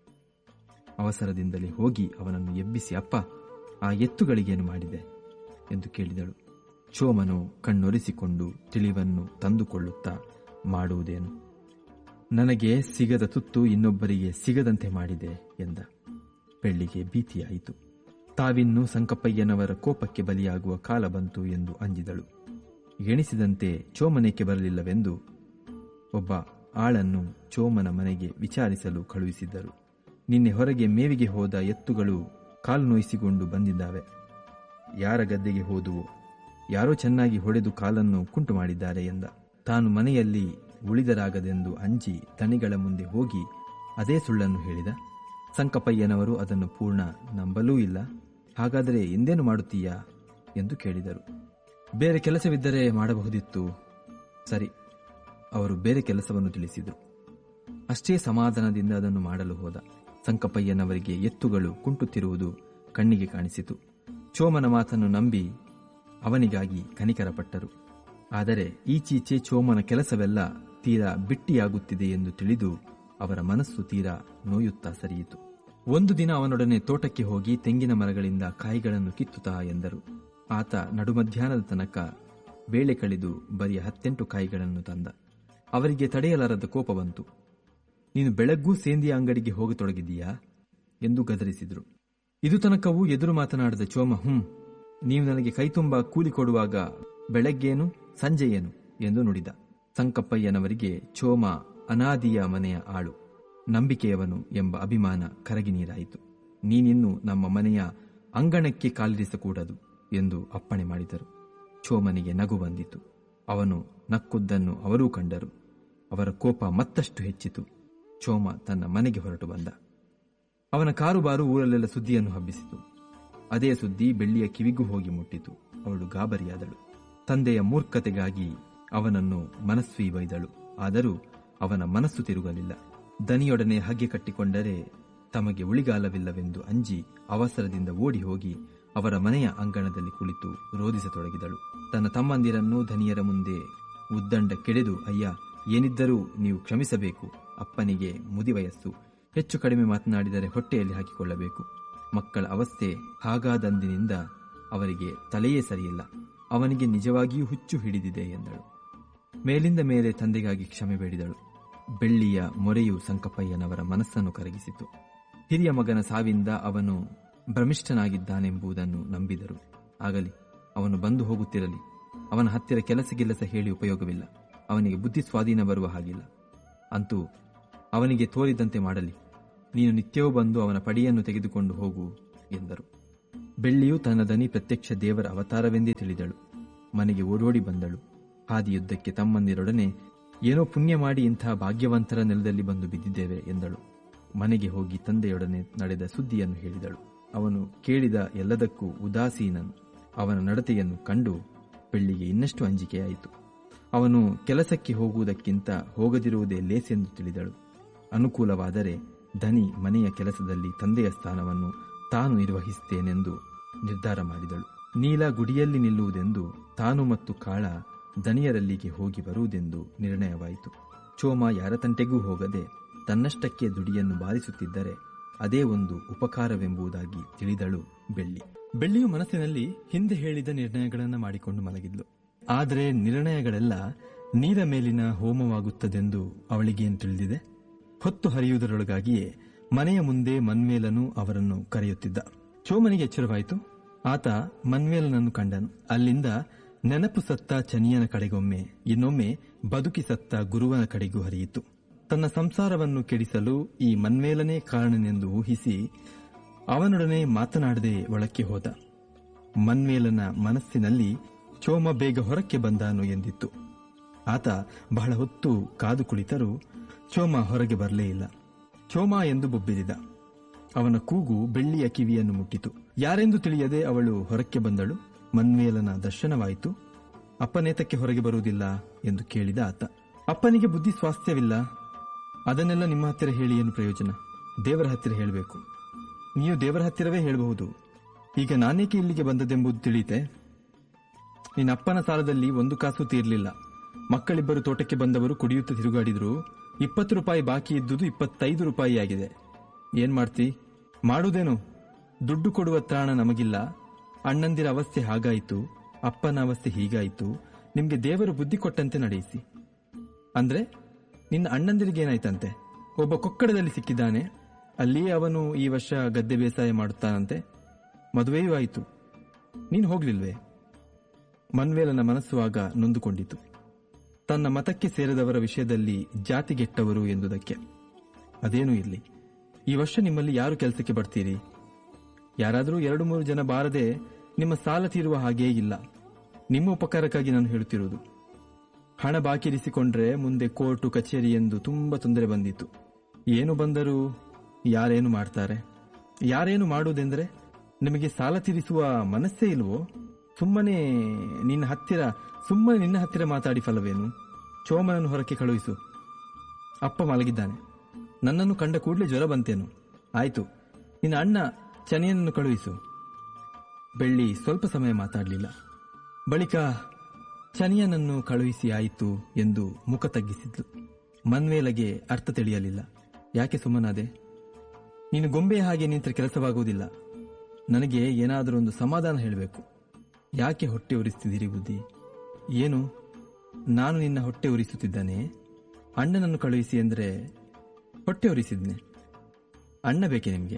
ಅವಸರದಿಂದಲೇ ಹೋಗಿ ಅವನನ್ನು ಎಬ್ಬಿಸಿ ಅಪ್ಪ ಆ ಎತ್ತುಗಳಿಗೇನು ಮಾಡಿದೆ ಎಂದು ಕೇಳಿದಳು ಚೋಮನು ಕಣ್ಣೊರೆಸಿಕೊಂಡು ತಿಳಿವನ್ನು ತಂದುಕೊಳ್ಳುತ್ತಾ ಮಾಡುವುದೇನು ನನಗೆ ಸಿಗದ ತುತ್ತು ಇನ್ನೊಬ್ಬರಿಗೆ ಸಿಗದಂತೆ ಮಾಡಿದೆ ಎಂದ ಬೆಳ್ಳಿಗೆ ಭೀತಿಯಾಯಿತು ತಾವಿನ್ನು ಸಂಕಪ್ಪಯ್ಯನವರ ಕೋಪಕ್ಕೆ ಬಲಿಯಾಗುವ ಕಾಲ ಬಂತು ಎಂದು ಅಂಜಿದಳು ಎಣಿಸಿದಂತೆ ಚೋಮನೇಕೆ ಬರಲಿಲ್ಲವೆಂದು ಒಬ್ಬ ಆಳನ್ನು ಚೋಮನ ಮನೆಗೆ ವಿಚಾರಿಸಲು ಕಳುಹಿಸಿದ್ದರು ನಿನ್ನೆ ಹೊರಗೆ ಮೇವಿಗೆ ಹೋದ ಎತ್ತುಗಳು ಕಾಲು ನೋಯಿಸಿಕೊಂಡು ಬಂದಿದ್ದಾವೆ ಯಾರ ಗದ್ದೆಗೆ ಹೋದುವೋ ಯಾರೋ ಚೆನ್ನಾಗಿ ಹೊಡೆದು ಕಾಲನ್ನು ಕುಂಟು ಮಾಡಿದ್ದಾರೆ ಎಂದ ತಾನು ಮನೆಯಲ್ಲಿ ಉಳಿದರಾಗದೆಂದು ಅಂಜಿ ತಣಿಗಳ ಮುಂದೆ ಹೋಗಿ ಅದೇ ಸುಳ್ಳನ್ನು ಹೇಳಿದ ಸಂಕಪ್ಪಯ್ಯನವರು ಅದನ್ನು ಪೂರ್ಣ ನಂಬಲೂ ಇಲ್ಲ ಹಾಗಾದರೆ ಎಂದೇನು ಮಾಡುತ್ತೀಯಾ ಎಂದು ಕೇಳಿದರು ಬೇರೆ ಕೆಲಸವಿದ್ದರೆ ಮಾಡಬಹುದಿತ್ತು ಸರಿ ಅವರು ಬೇರೆ ಕೆಲಸವನ್ನು ತಿಳಿಸಿದರು ಅಷ್ಟೇ ಸಮಾಧಾನದಿಂದ ಅದನ್ನು ಮಾಡಲು ಹೋದ ಸಂಕಪ್ಪಯ್ಯನವರಿಗೆ ಎತ್ತುಗಳು ಕುಂಟುತ್ತಿರುವುದು ಕಣ್ಣಿಗೆ ಕಾಣಿಸಿತು ಚೋಮನ ಮಾತನ್ನು ನಂಬಿ ಅವನಿಗಾಗಿ ಕನಿಕರಪಟ್ಟರು ಆದರೆ ಈಚೀಚೆ ಚೋಮನ ಕೆಲಸವೆಲ್ಲ ತೀರಾ ಬಿಟ್ಟಿಯಾಗುತ್ತಿದೆ ಎಂದು ತಿಳಿದು ಅವರ ಮನಸ್ಸು ತೀರಾ ನೋಯುತ್ತಾ ಸರಿಯಿತು ಒಂದು ದಿನ ಅವನೊಡನೆ ತೋಟಕ್ಕೆ ಹೋಗಿ ತೆಂಗಿನ ಮರಗಳಿಂದ ಕಾಯಿಗಳನ್ನು ಕಿತ್ತುತ್ತಾ ಎಂದರು ಆತ ನಡುಮಧ್ಯಾಹ್ನದ ತನಕ ಬೇಳೆ ಕಳೆದು ಬರಿಯ ಹತ್ತೆಂಟು ಕಾಯಿಗಳನ್ನು ತಂದ ಅವರಿಗೆ ತಡೆಯಲಾರದ ಕೋಪ ಬಂತು ನೀನು ಬೆಳಗ್ಗೂ ಸೇಂದಿಯ ಅಂಗಡಿಗೆ ಹೋಗತೊಡಗಿದ್ದೀಯಾ ಎಂದು ಗದರಿಸಿದರು ಇದು ತನಕವೂ ಎದುರು ಮಾತನಾಡಿದ ಚೋಮ ಹುಂ ನೀವು ನನಗೆ ಕೈತುಂಬ ಕೂಲಿ ಕೊಡುವಾಗ ಬೆಳಗ್ಗೇನು ಸಂಜೆಯೇನು ಎಂದು ನುಡಿದ ಸಂಕಪ್ಪಯ್ಯನವರಿಗೆ ಚೋಮ ಅನಾದಿಯ ಮನೆಯ ಆಳು ನಂಬಿಕೆಯವನು ಎಂಬ ಅಭಿಮಾನ ಕರಗಿ ನೀರಾಯಿತು ನೀನಿನ್ನು ನಮ್ಮ ಮನೆಯ ಅಂಗಣಕ್ಕೆ ಕಾಲಿರಿಸಕೂಡದು ಎಂದು ಅಪ್ಪಣೆ ಮಾಡಿದರು ಚೋಮನಿಗೆ ನಗು ಬಂದಿತು ಅವನು ನಕ್ಕುದನ್ನು ಅವರೂ ಕಂಡರು ಅವರ ಕೋಪ ಮತ್ತಷ್ಟು ಹೆಚ್ಚಿತು ಚೋಮ ತನ್ನ ಮನೆಗೆ ಹೊರಟು ಬಂದ ಅವನ ಕಾರುಬಾರು ಊರಲ್ಲೆಲ್ಲ ಸುದ್ದಿಯನ್ನು ಹಬ್ಬಿಸಿತು ಅದೇ ಸುದ್ದಿ ಬೆಳ್ಳಿಯ ಕಿವಿಗೂ ಹೋಗಿ ಮುಟ್ಟಿತು ಅವಳು ಗಾಬರಿಯಾದಳು ತಂದೆಯ ಮೂರ್ಖತೆಗಾಗಿ ಅವನನ್ನು ಮನಸ್ವಿ ಬೈದಳು ಆದರೂ ಅವನ ಮನಸ್ಸು ತಿರುಗಲಿಲ್ಲ ದನಿಯೊಡನೆ ಹಗ್ಗೆ ಕಟ್ಟಿಕೊಂಡರೆ ತಮಗೆ ಉಳಿಗಾಲವಿಲ್ಲವೆಂದು ಅಂಜಿ ಅವಸರದಿಂದ ಓಡಿ ಹೋಗಿ ಅವರ ಮನೆಯ ಅಂಗಣದಲ್ಲಿ ಕುಳಿತು ರೋಧಿಸತೊಡಗಿದಳು ತನ್ನ ತಮ್ಮಂದಿರನ್ನು ಧನಿಯರ ಮುಂದೆ ಉದ್ದಂಡ ಕೆಡೆದು ಅಯ್ಯ ಏನಿದ್ದರೂ ನೀವು ಕ್ಷಮಿಸಬೇಕು ಅಪ್ಪನಿಗೆ ಮುದಿ ವಯಸ್ಸು ಹೆಚ್ಚು ಕಡಿಮೆ ಮಾತನಾಡಿದರೆ ಹೊಟ್ಟೆಯಲ್ಲಿ ಹಾಕಿಕೊಳ್ಳಬೇಕು ಮಕ್ಕಳ ಅವಸ್ಥೆ ಹಾಗಾದಂದಿನಿಂದ ಅವರಿಗೆ ತಲೆಯೇ ಸರಿಯಿಲ್ಲ ಅವನಿಗೆ ನಿಜವಾಗಿಯೂ ಹುಚ್ಚು ಹಿಡಿದಿದೆ ಎಂದಳು ಮೇಲಿಂದ ಮೇಲೆ ತಂದೆಗಾಗಿ ಕ್ಷಮೆ ಬೇಡಿದಳು ಬೆಳ್ಳಿಯ ಮೊರೆಯು ಸಂಕಪ್ಪಯ್ಯನವರ ಮನಸ್ಸನ್ನು ಕರಗಿಸಿತು ಹಿರಿಯ ಮಗನ ಸಾವಿಂದ ಅವನು ಭ್ರಮಿಷ್ಠನಾಗಿದ್ದಾನೆಂಬುದನ್ನು ನಂಬಿದರು ಆಗಲಿ ಅವನು ಬಂದು ಹೋಗುತ್ತಿರಲಿ ಅವನ ಹತ್ತಿರ ಕೆಲಸಗಿಲ್ಲಸ ಹೇಳಿ ಉಪಯೋಗವಿಲ್ಲ ಅವನಿಗೆ ಬುದ್ಧಿ ಸ್ವಾಧೀನ ಬರುವ ಹಾಗಿಲ್ಲ ಅಂತೂ ಅವನಿಗೆ ತೋರಿದಂತೆ ಮಾಡಲಿ ನೀನು ನಿತ್ಯವೂ ಬಂದು ಅವನ ಪಡಿಯನ್ನು ತೆಗೆದುಕೊಂಡು ಹೋಗು ಎಂದರು ಬೆಳ್ಳಿಯು ತನ್ನ ದನಿ ಪ್ರತ್ಯಕ್ಷ ದೇವರ ಅವತಾರವೆಂದೇ ತಿಳಿದಳು ಮನೆಗೆ ಓಡೋಡಿ ಬಂದಳು ಹಾದಿಯುದ್ದಕ್ಕೆ ತಮ್ಮಂದಿರೊಡನೆ ಏನೋ ಪುಣ್ಯ ಮಾಡಿ ಇಂಥ ಭಾಗ್ಯವಂತರ ನೆಲದಲ್ಲಿ ಬಂದು ಬಿದ್ದಿದ್ದೇವೆ ಎಂದಳು ಮನೆಗೆ ಹೋಗಿ ತಂದೆಯೊಡನೆ ನಡೆದ ಸುದ್ದಿಯನ್ನು ಹೇಳಿದಳು ಅವನು ಕೇಳಿದ ಎಲ್ಲದಕ್ಕೂ ಉದಾಸೀನನು ಅವನ ನಡತೆಯನ್ನು ಕಂಡು ಬೆಳ್ಳಿಗೆ ಇನ್ನಷ್ಟು ಅಂಜಿಕೆಯಾಯಿತು ಅವನು ಕೆಲಸಕ್ಕೆ ಹೋಗುವುದಕ್ಕಿಂತ ಹೋಗದಿರುವುದೇ ಲೇಸೆಂದು ತಿಳಿದಳು ಅನುಕೂಲವಾದರೆ ಧನಿ ಮನೆಯ ಕೆಲಸದಲ್ಲಿ ತಂದೆಯ ಸ್ಥಾನವನ್ನು ತಾನು ನಿರ್ವಹಿಸುತ್ತೇನೆಂದು ನಿರ್ಧಾರ ಮಾಡಿದಳು ನೀಲ ಗುಡಿಯಲ್ಲಿ ನಿಲ್ಲುವುದೆಂದು ತಾನು ಮತ್ತು ಕಾಳ ದನಿಯರಲ್ಲಿಗೆ ಹೋಗಿ ಬರುವುದೆಂದು ನಿರ್ಣಯವಾಯಿತು ಚೋಮ ಯಾರ ತಂಟೆಗೂ ಹೋಗದೆ ತನ್ನಷ್ಟಕ್ಕೆ ದುಡಿಯನ್ನು ಬಾರಿಸುತ್ತಿದ್ದರೆ ಅದೇ ಒಂದು ಉಪಕಾರವೆಂಬುದಾಗಿ ತಿಳಿದಳು ಬೆಳ್ಳಿ ಬೆಳ್ಳಿಯು ಮನಸ್ಸಿನಲ್ಲಿ ಹಿಂದೆ ಹೇಳಿದ ನಿರ್ಣಯಗಳನ್ನು ಮಾಡಿಕೊಂಡು ಮಲಗಿದ್ಲು ಆದರೆ ನಿರ್ಣಯಗಳೆಲ್ಲ ನೀರ ಮೇಲಿನ ಹೋಮವಾಗುತ್ತದೆಂದು ಅವಳಿಗೇನು ತಿಳಿದಿದೆ ಹೊತ್ತು ಹರಿಯುವುದರೊಳಗಾಗಿಯೇ ಮನೆಯ ಮುಂದೆ ಮನ್ಮೇಲನು ಅವರನ್ನು ಕರೆಯುತ್ತಿದ್ದ ಚೋಮನಿಗೆ ಎಚ್ಚರವಾಯಿತು ಆತ ಮನ್ಮೇಲನನ್ನು ಕಂಡನು ಅಲ್ಲಿಂದ ನೆನಪು ಸತ್ತ ಚನಿಯನ ಕಡೆಗೊಮ್ಮೆ ಇನ್ನೊಮ್ಮೆ ಬದುಕಿ ಸತ್ತ ಗುರುವನ ಕಡೆಗೂ ಹರಿಯಿತು ತನ್ನ ಸಂಸಾರವನ್ನು ಕೆಡಿಸಲು ಈ ಮನ್ಮೇಲನೇ ಕಾರಣನೆಂದು ಊಹಿಸಿ ಅವನೊಡನೆ ಮಾತನಾಡದೆ ಒಳಕ್ಕೆ ಹೋದ ಮನ್ಮೇಲನ ಮನಸ್ಸಿನಲ್ಲಿ ಚೋಮ ಬೇಗ ಹೊರಕ್ಕೆ ಬಂದಾನು ಎಂದಿತ್ತು ಆತ ಬಹಳ ಹೊತ್ತು ಕಾದು ಕುಳಿತರೂ ಚೋಮ ಹೊರಗೆ ಬರಲೇ ಇಲ್ಲ ಚೋಮ ಎಂದು ಬೊಬ್ಬಿರಿದ ಅವನ ಕೂಗು ಬೆಳ್ಳಿಯ ಕಿವಿಯನ್ನು ಮುಟ್ಟಿತು ಯಾರೆಂದು ತಿಳಿಯದೆ ಅವಳು ಹೊರಕ್ಕೆ ಬಂದಳು ಮನ್ಮೇಲನ ದರ್ಶನವಾಯಿತು ಅಪ್ಪನೇತಕ್ಕೆ ಹೊರಗೆ ಬರುವುದಿಲ್ಲ ಎಂದು ಕೇಳಿದ ಆತ ಅಪ್ಪನಿಗೆ ಬುದ್ಧಿ ಸ್ವಾಸ್ಥ್ಯವಿಲ್ಲ ಅದನ್ನೆಲ್ಲ ನಿಮ್ಮ ಹತ್ತಿರ ಹೇಳಿ ಏನು ಪ್ರಯೋಜನ ದೇವರ ಹತ್ತಿರ ಹೇಳಬೇಕು ನೀವು ದೇವರ ಹತ್ತಿರವೇ ಹೇಳಬಹುದು ಈಗ ನಾನೇಕೆ ಇಲ್ಲಿಗೆ ಬಂದದೆಂಬುದು ತಿಳಿಯಿತೆ ನಿನ್ನ ಅಪ್ಪನ ಸಾಲದಲ್ಲಿ ಒಂದು ಕಾಸು ತೀರ್ಲಿಲ್ಲ ಮಕ್ಕಳಿಬ್ಬರು ತೋಟಕ್ಕೆ ಬಂದವರು ಕುಡಿಯುತ್ತಾ ತಿರುಗಾಡಿದ್ರು ಇಪ್ಪತ್ತು ರೂಪಾಯಿ ಬಾಕಿ ಇದ್ದುದು ಇಪ್ಪತ್ತೈದು ರೂಪಾಯಿ ಆಗಿದೆ ಏನ್ ಮಾಡ್ತಿ ಮಾಡುವುದೇನು ದುಡ್ಡು ಕೊಡುವ ತ್ರಾಣ ನಮಗಿಲ್ಲ ಅಣ್ಣಂದಿರ ಅವಸ್ಥೆ ಹಾಗಾಯಿತು ಅಪ್ಪನ ಅವಸ್ಥೆ ಹೀಗಾಯಿತು ನಿಮ್ಗೆ ದೇವರು ಬುದ್ಧಿ ಕೊಟ್ಟಂತೆ ನಡೆಯಿಸಿ ಅಂದ್ರೆ ನಿನ್ನ ಅಣ್ಣಂದಿರಿಗೆ ಏನಾಯ್ತಂತೆ ಒಬ್ಬ ಕೊಕ್ಕಡದಲ್ಲಿ ಸಿಕ್ಕಿದ್ದಾನೆ ಅಲ್ಲಿಯೇ ಅವನು ಈ ವರ್ಷ ಗದ್ದೆ ಬೇಸಾಯ ಮಾಡುತ್ತಾನಂತೆ ಮದುವೆಯೂ ಆಯಿತು ನೀನು ಹೋಗ್ಲಿಲ್ವೇ ಮನ್ವೇಲನ ಮನಸ್ಸು ಆಗ ನೊಂದುಕೊಂಡಿತು ತನ್ನ ಮತಕ್ಕೆ ಸೇರಿದವರ ವಿಷಯದಲ್ಲಿ ಜಾತಿಗೆಟ್ಟವರು ಎಂದುದಕ್ಕೆ ಅದೇನೂ ಇರಲಿ ಈ ವರ್ಷ ನಿಮ್ಮಲ್ಲಿ ಯಾರು ಕೆಲಸಕ್ಕೆ ಬರ್ತೀರಿ ಯಾರಾದರೂ ಎರಡು ಮೂರು ಜನ ಬಾರದೆ ನಿಮ್ಮ ಸಾಲ ತೀರುವ ಹಾಗೇ ಇಲ್ಲ ನಿಮ್ಮ ಉಪಕಾರಕ್ಕಾಗಿ ನಾನು ಹೇಳುತ್ತಿರುವುದು ಹಣ ಬಾಕಿ ಇರಿಸಿಕೊಂಡ್ರೆ ಮುಂದೆ ಕೋರ್ಟು ಕಚೇರಿ ಎಂದು ತುಂಬಾ ತೊಂದರೆ ಬಂದಿತ್ತು ಏನು ಬಂದರೂ ಯಾರೇನು ಮಾಡ್ತಾರೆ ಯಾರೇನು ಮಾಡುವುದೆಂದರೆ ನಿಮಗೆ ಸಾಲ ತೀರಿಸುವ ಮನಸ್ಸೇ ಇಲ್ವೋ ಸುಮ್ಮನೆ ನಿನ್ನ ಹತ್ತಿರ ಸುಮ್ಮನೆ ನಿನ್ನ ಹತ್ತಿರ ಮಾತಾಡಿ ಫಲವೇನು ಚೋಮನನ್ನು ಹೊರಕ್ಕೆ ಕಳುಹಿಸು ಅಪ್ಪ ಮಲಗಿದ್ದಾನೆ ನನ್ನನ್ನು ಕಂಡ ಕೂಡಲೇ ಜ್ವರ ಬಂತೇನು ಆಯ್ತು ನಿನ್ನ ಅಣ್ಣ ಚನಿಯನನ್ನು ಕಳುಹಿಸು ಬೆಳ್ಳಿ ಸ್ವಲ್ಪ ಸಮಯ ಮಾತಾಡಲಿಲ್ಲ ಬಳಿಕ ಚನಿಯನನ್ನು ಕಳುಹಿಸಿ ಆಯಿತು ಎಂದು ಮುಖ ತಗ್ಗಿಸಿದ್ಲು ಮನ್ವೇಲಗೆ ಅರ್ಥ ತಿಳಿಯಲಿಲ್ಲ ಯಾಕೆ ಸುಮ್ಮನಾದೆ ನೀನು ಗೊಂಬೆ ಹಾಗೆ ನಿಂತರೆ ಕೆಲಸವಾಗುವುದಿಲ್ಲ ನನಗೆ ಏನಾದರೂ ಒಂದು ಸಮಾಧಾನ ಹೇಳಬೇಕು ಯಾಕೆ ಹೊಟ್ಟೆ ಉರಿಸ್ತಿದ್ದೀರಿ ಬುದ್ಧಿ ಏನು ನಾನು ನಿನ್ನ ಹೊಟ್ಟೆ ಉರಿಸುತ್ತಿದ್ದಾನೆ ಅಣ್ಣನನ್ನು ಕಳುಹಿಸಿ ಎಂದರೆ ಹೊಟ್ಟೆ ಉರಿಸಿದ್ನೆ ಅಣ್ಣ ಬೇಕೆ ನಿಮಗೆ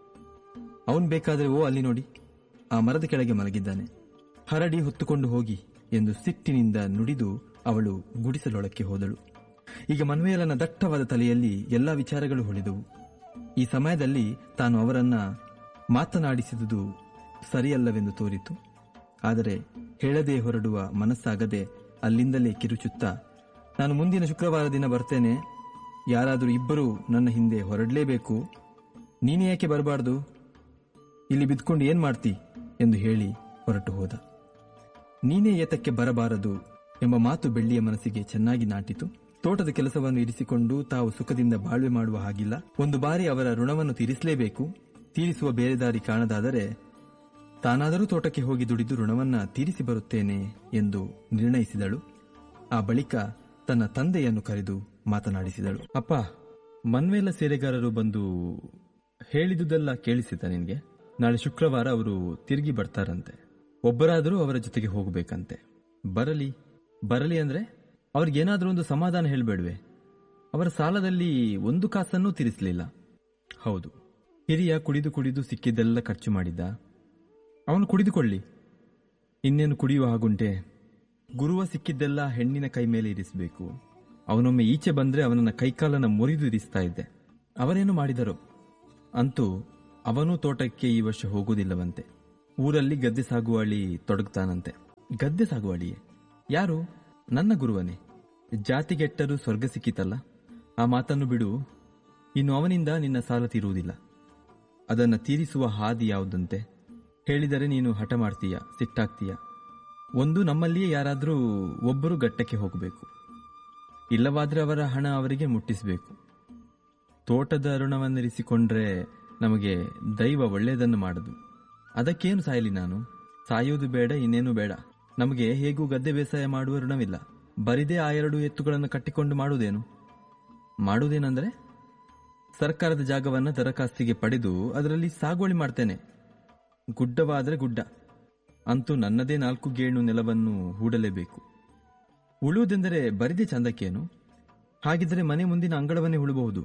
ಅವನು ಬೇಕಾದರೆ ಓ ಅಲ್ಲಿ ನೋಡಿ ಆ ಮರದ ಕೆಳಗೆ ಮಲಗಿದ್ದಾನೆ ಹರಡಿ ಹೊತ್ತುಕೊಂಡು ಹೋಗಿ ಎಂದು ಸಿಟ್ಟಿನಿಂದ ನುಡಿದು ಅವಳು ಗುಡಿಸಲೊಳಕ್ಕೆ ಹೋದಳು ಈಗ ಮನ್ವೇಲನ ದಟ್ಟವಾದ ತಲೆಯಲ್ಲಿ ಎಲ್ಲ ವಿಚಾರಗಳು ಹೊಳೆದವು ಈ ಸಮಯದಲ್ಲಿ ತಾನು ಅವರನ್ನ ಮಾತನಾಡಿಸಿದುದು ಸರಿಯಲ್ಲವೆಂದು ತೋರಿತು ಆದರೆ ಹೇಳದೆ ಹೊರಡುವ ಮನಸ್ಸಾಗದೆ ಅಲ್ಲಿಂದಲೇ ಕಿರುಚುತ್ತಾ ನಾನು ಮುಂದಿನ ಶುಕ್ರವಾರ ದಿನ ಬರ್ತೇನೆ ಯಾರಾದರೂ ಇಬ್ಬರು ನನ್ನ ಹಿಂದೆ ಹೊರಡಲೇಬೇಕು ನೀನೇ ಯಾಕೆ ಬರಬಾರ್ದು ಇಲ್ಲಿ ಬಿದ್ಕೊಂಡು ಏನ್ ಮಾಡ್ತಿ ಎಂದು ಹೇಳಿ ಹೊರಟು ಹೋದ ನೀನೇ ಏತಕ್ಕೆ ಬರಬಾರದು ಎಂಬ ಮಾತು ಬೆಳ್ಳಿಯ ಮನಸ್ಸಿಗೆ ಚೆನ್ನಾಗಿ ನಾಟಿತು ತೋಟದ ಕೆಲಸವನ್ನು ಇರಿಸಿಕೊಂಡು ತಾವು ಸುಖದಿಂದ ಬಾಳ್ವೆ ಮಾಡುವ ಹಾಗಿಲ್ಲ ಒಂದು ಬಾರಿ ಅವರ ಋಣವನ್ನು ತೀರಿಸಲೇಬೇಕು ತೀರಿಸುವ ಬೇರೆ ದಾರಿ ಕಾಣದಾದರೆ ತಾನಾದರೂ ತೋಟಕ್ಕೆ ಹೋಗಿ ದುಡಿದು ಋಣವನ್ನ ತೀರಿಸಿ ಬರುತ್ತೇನೆ ಎಂದು ನಿರ್ಣಯಿಸಿದಳು ಆ ಬಳಿಕ ತನ್ನ ತಂದೆಯನ್ನು ಕರೆದು ಮಾತನಾಡಿಸಿದಳು ಅಪ್ಪ ಮನ್ವೇಲ ಸೇರೆಗಾರರು ಬಂದು ಹೇಳಿದುದೆಲ್ಲ ಕೇಳಿಸಿತ ನಿನ್ಗೆ ನಾಳೆ ಶುಕ್ರವಾರ ಅವರು ತಿರುಗಿ ಬರ್ತಾರಂತೆ ಒಬ್ಬರಾದರೂ ಅವರ ಜೊತೆಗೆ ಹೋಗಬೇಕಂತೆ ಬರಲಿ ಬರಲಿ ಅಂದ್ರೆ ಅವ್ರಿಗೇನಾದ್ರೂ ಒಂದು ಸಮಾಧಾನ ಹೇಳ್ಬೇಡ್ವೆ ಅವರ ಸಾಲದಲ್ಲಿ ಒಂದು ಕಾಸನ್ನೂ ತೀರಿಸಲಿಲ್ಲ ಹೌದು ಹಿರಿಯ ಕುಡಿದು ಕುಡಿದು ಸಿಕ್ಕಿದ್ದೆಲ್ಲ ಖರ್ಚು ಮಾಡಿದ್ದ ಅವನು ಕುಡಿದುಕೊಳ್ಳಿ ಇನ್ನೇನು ಕುಡಿಯುವ ಹಾಗುಂಟೆ ಗುರುವ ಸಿಕ್ಕಿದ್ದೆಲ್ಲ ಹೆಣ್ಣಿನ ಕೈ ಮೇಲೆ ಇರಿಸಬೇಕು ಅವನೊಮ್ಮೆ ಈಚೆ ಬಂದ್ರೆ ಅವನನ್ನ ಕೈಕಾಲನ ಮುರಿದು ಇರಿಸ್ತಾ ಇದ್ದೆ ಅವರೇನು ಮಾಡಿದರು ಅಂತೂ ಅವನೂ ತೋಟಕ್ಕೆ ಈ ವರ್ಷ ಹೋಗುವುದಿಲ್ಲವಂತೆ ಊರಲ್ಲಿ ಗದ್ದೆ ಸಾಗುವಳಿ ತೊಡಗ್ತಾನಂತೆ ಗದ್ದೆ ಸಾಗುವಳಿಯೇ ಯಾರು ನನ್ನ ಗುರುವನೇ ಜಾತಿಗೆಟ್ಟರೂ ಸ್ವರ್ಗ ಸಿಕ್ಕಿತಲ್ಲ ಆ ಮಾತನ್ನು ಬಿಡು ಇನ್ನು ಅವನಿಂದ ನಿನ್ನ ಸಾಲ ತೀರುವುದಿಲ್ಲ ಅದನ್ನು ತೀರಿಸುವ ಹಾದಿ ಯಾವುದಂತೆ ಹೇಳಿದರೆ ನೀನು ಹಠ ಮಾಡ್ತೀಯ ಸಿಟ್ಟಾಗ್ತೀಯ ಒಂದು ನಮ್ಮಲ್ಲಿಯೇ ಯಾರಾದರೂ ಒಬ್ಬರು ಗಟ್ಟಕ್ಕೆ ಹೋಗಬೇಕು ಇಲ್ಲವಾದ್ರೆ ಅವರ ಹಣ ಅವರಿಗೆ ಮುಟ್ಟಿಸಬೇಕು ತೋಟದ ಋಣವನ್ನಿರಿಸಿಕೊಂಡ್ರೆ ನಮಗೆ ದೈವ ಒಳ್ಳೆಯದನ್ನು ಮಾಡದು ಅದಕ್ಕೇನು ಸಾಯಲಿ ನಾನು ಸಾಯುವುದು ಬೇಡ ಇನ್ನೇನು ಬೇಡ ನಮಗೆ ಹೇಗೂ ಗದ್ದೆ ಬೇಸಾಯ ಮಾಡುವ ಋಣವಿಲ್ಲ ಬರಿದೇ ಆ ಎರಡು ಎತ್ತುಗಳನ್ನು ಕಟ್ಟಿಕೊಂಡು ಮಾಡುವುದೇನು ಮಾಡುವುದೇನೆಂದರೆ ಸರ್ಕಾರದ ಜಾಗವನ್ನು ದರಖಾಸ್ತಿಗೆ ಪಡೆದು ಅದರಲ್ಲಿ ಸಾಗುವಳಿ ಮಾಡ್ತೇನೆ ಗುಡ್ಡವಾದರೆ ಗುಡ್ಡ ಅಂತೂ ನನ್ನದೇ ನಾಲ್ಕು ಗೇಣು ನೆಲವನ್ನು ಹೂಡಲೇಬೇಕು ಉಳುವುದೆಂದರೆ ಬರಿದೇ ಚಂದಕ್ಕೇನು ಹಾಗಿದ್ದರೆ ಮನೆ ಮುಂದಿನ ಅಂಗಳವನ್ನೇ ಉಳಬಹುದು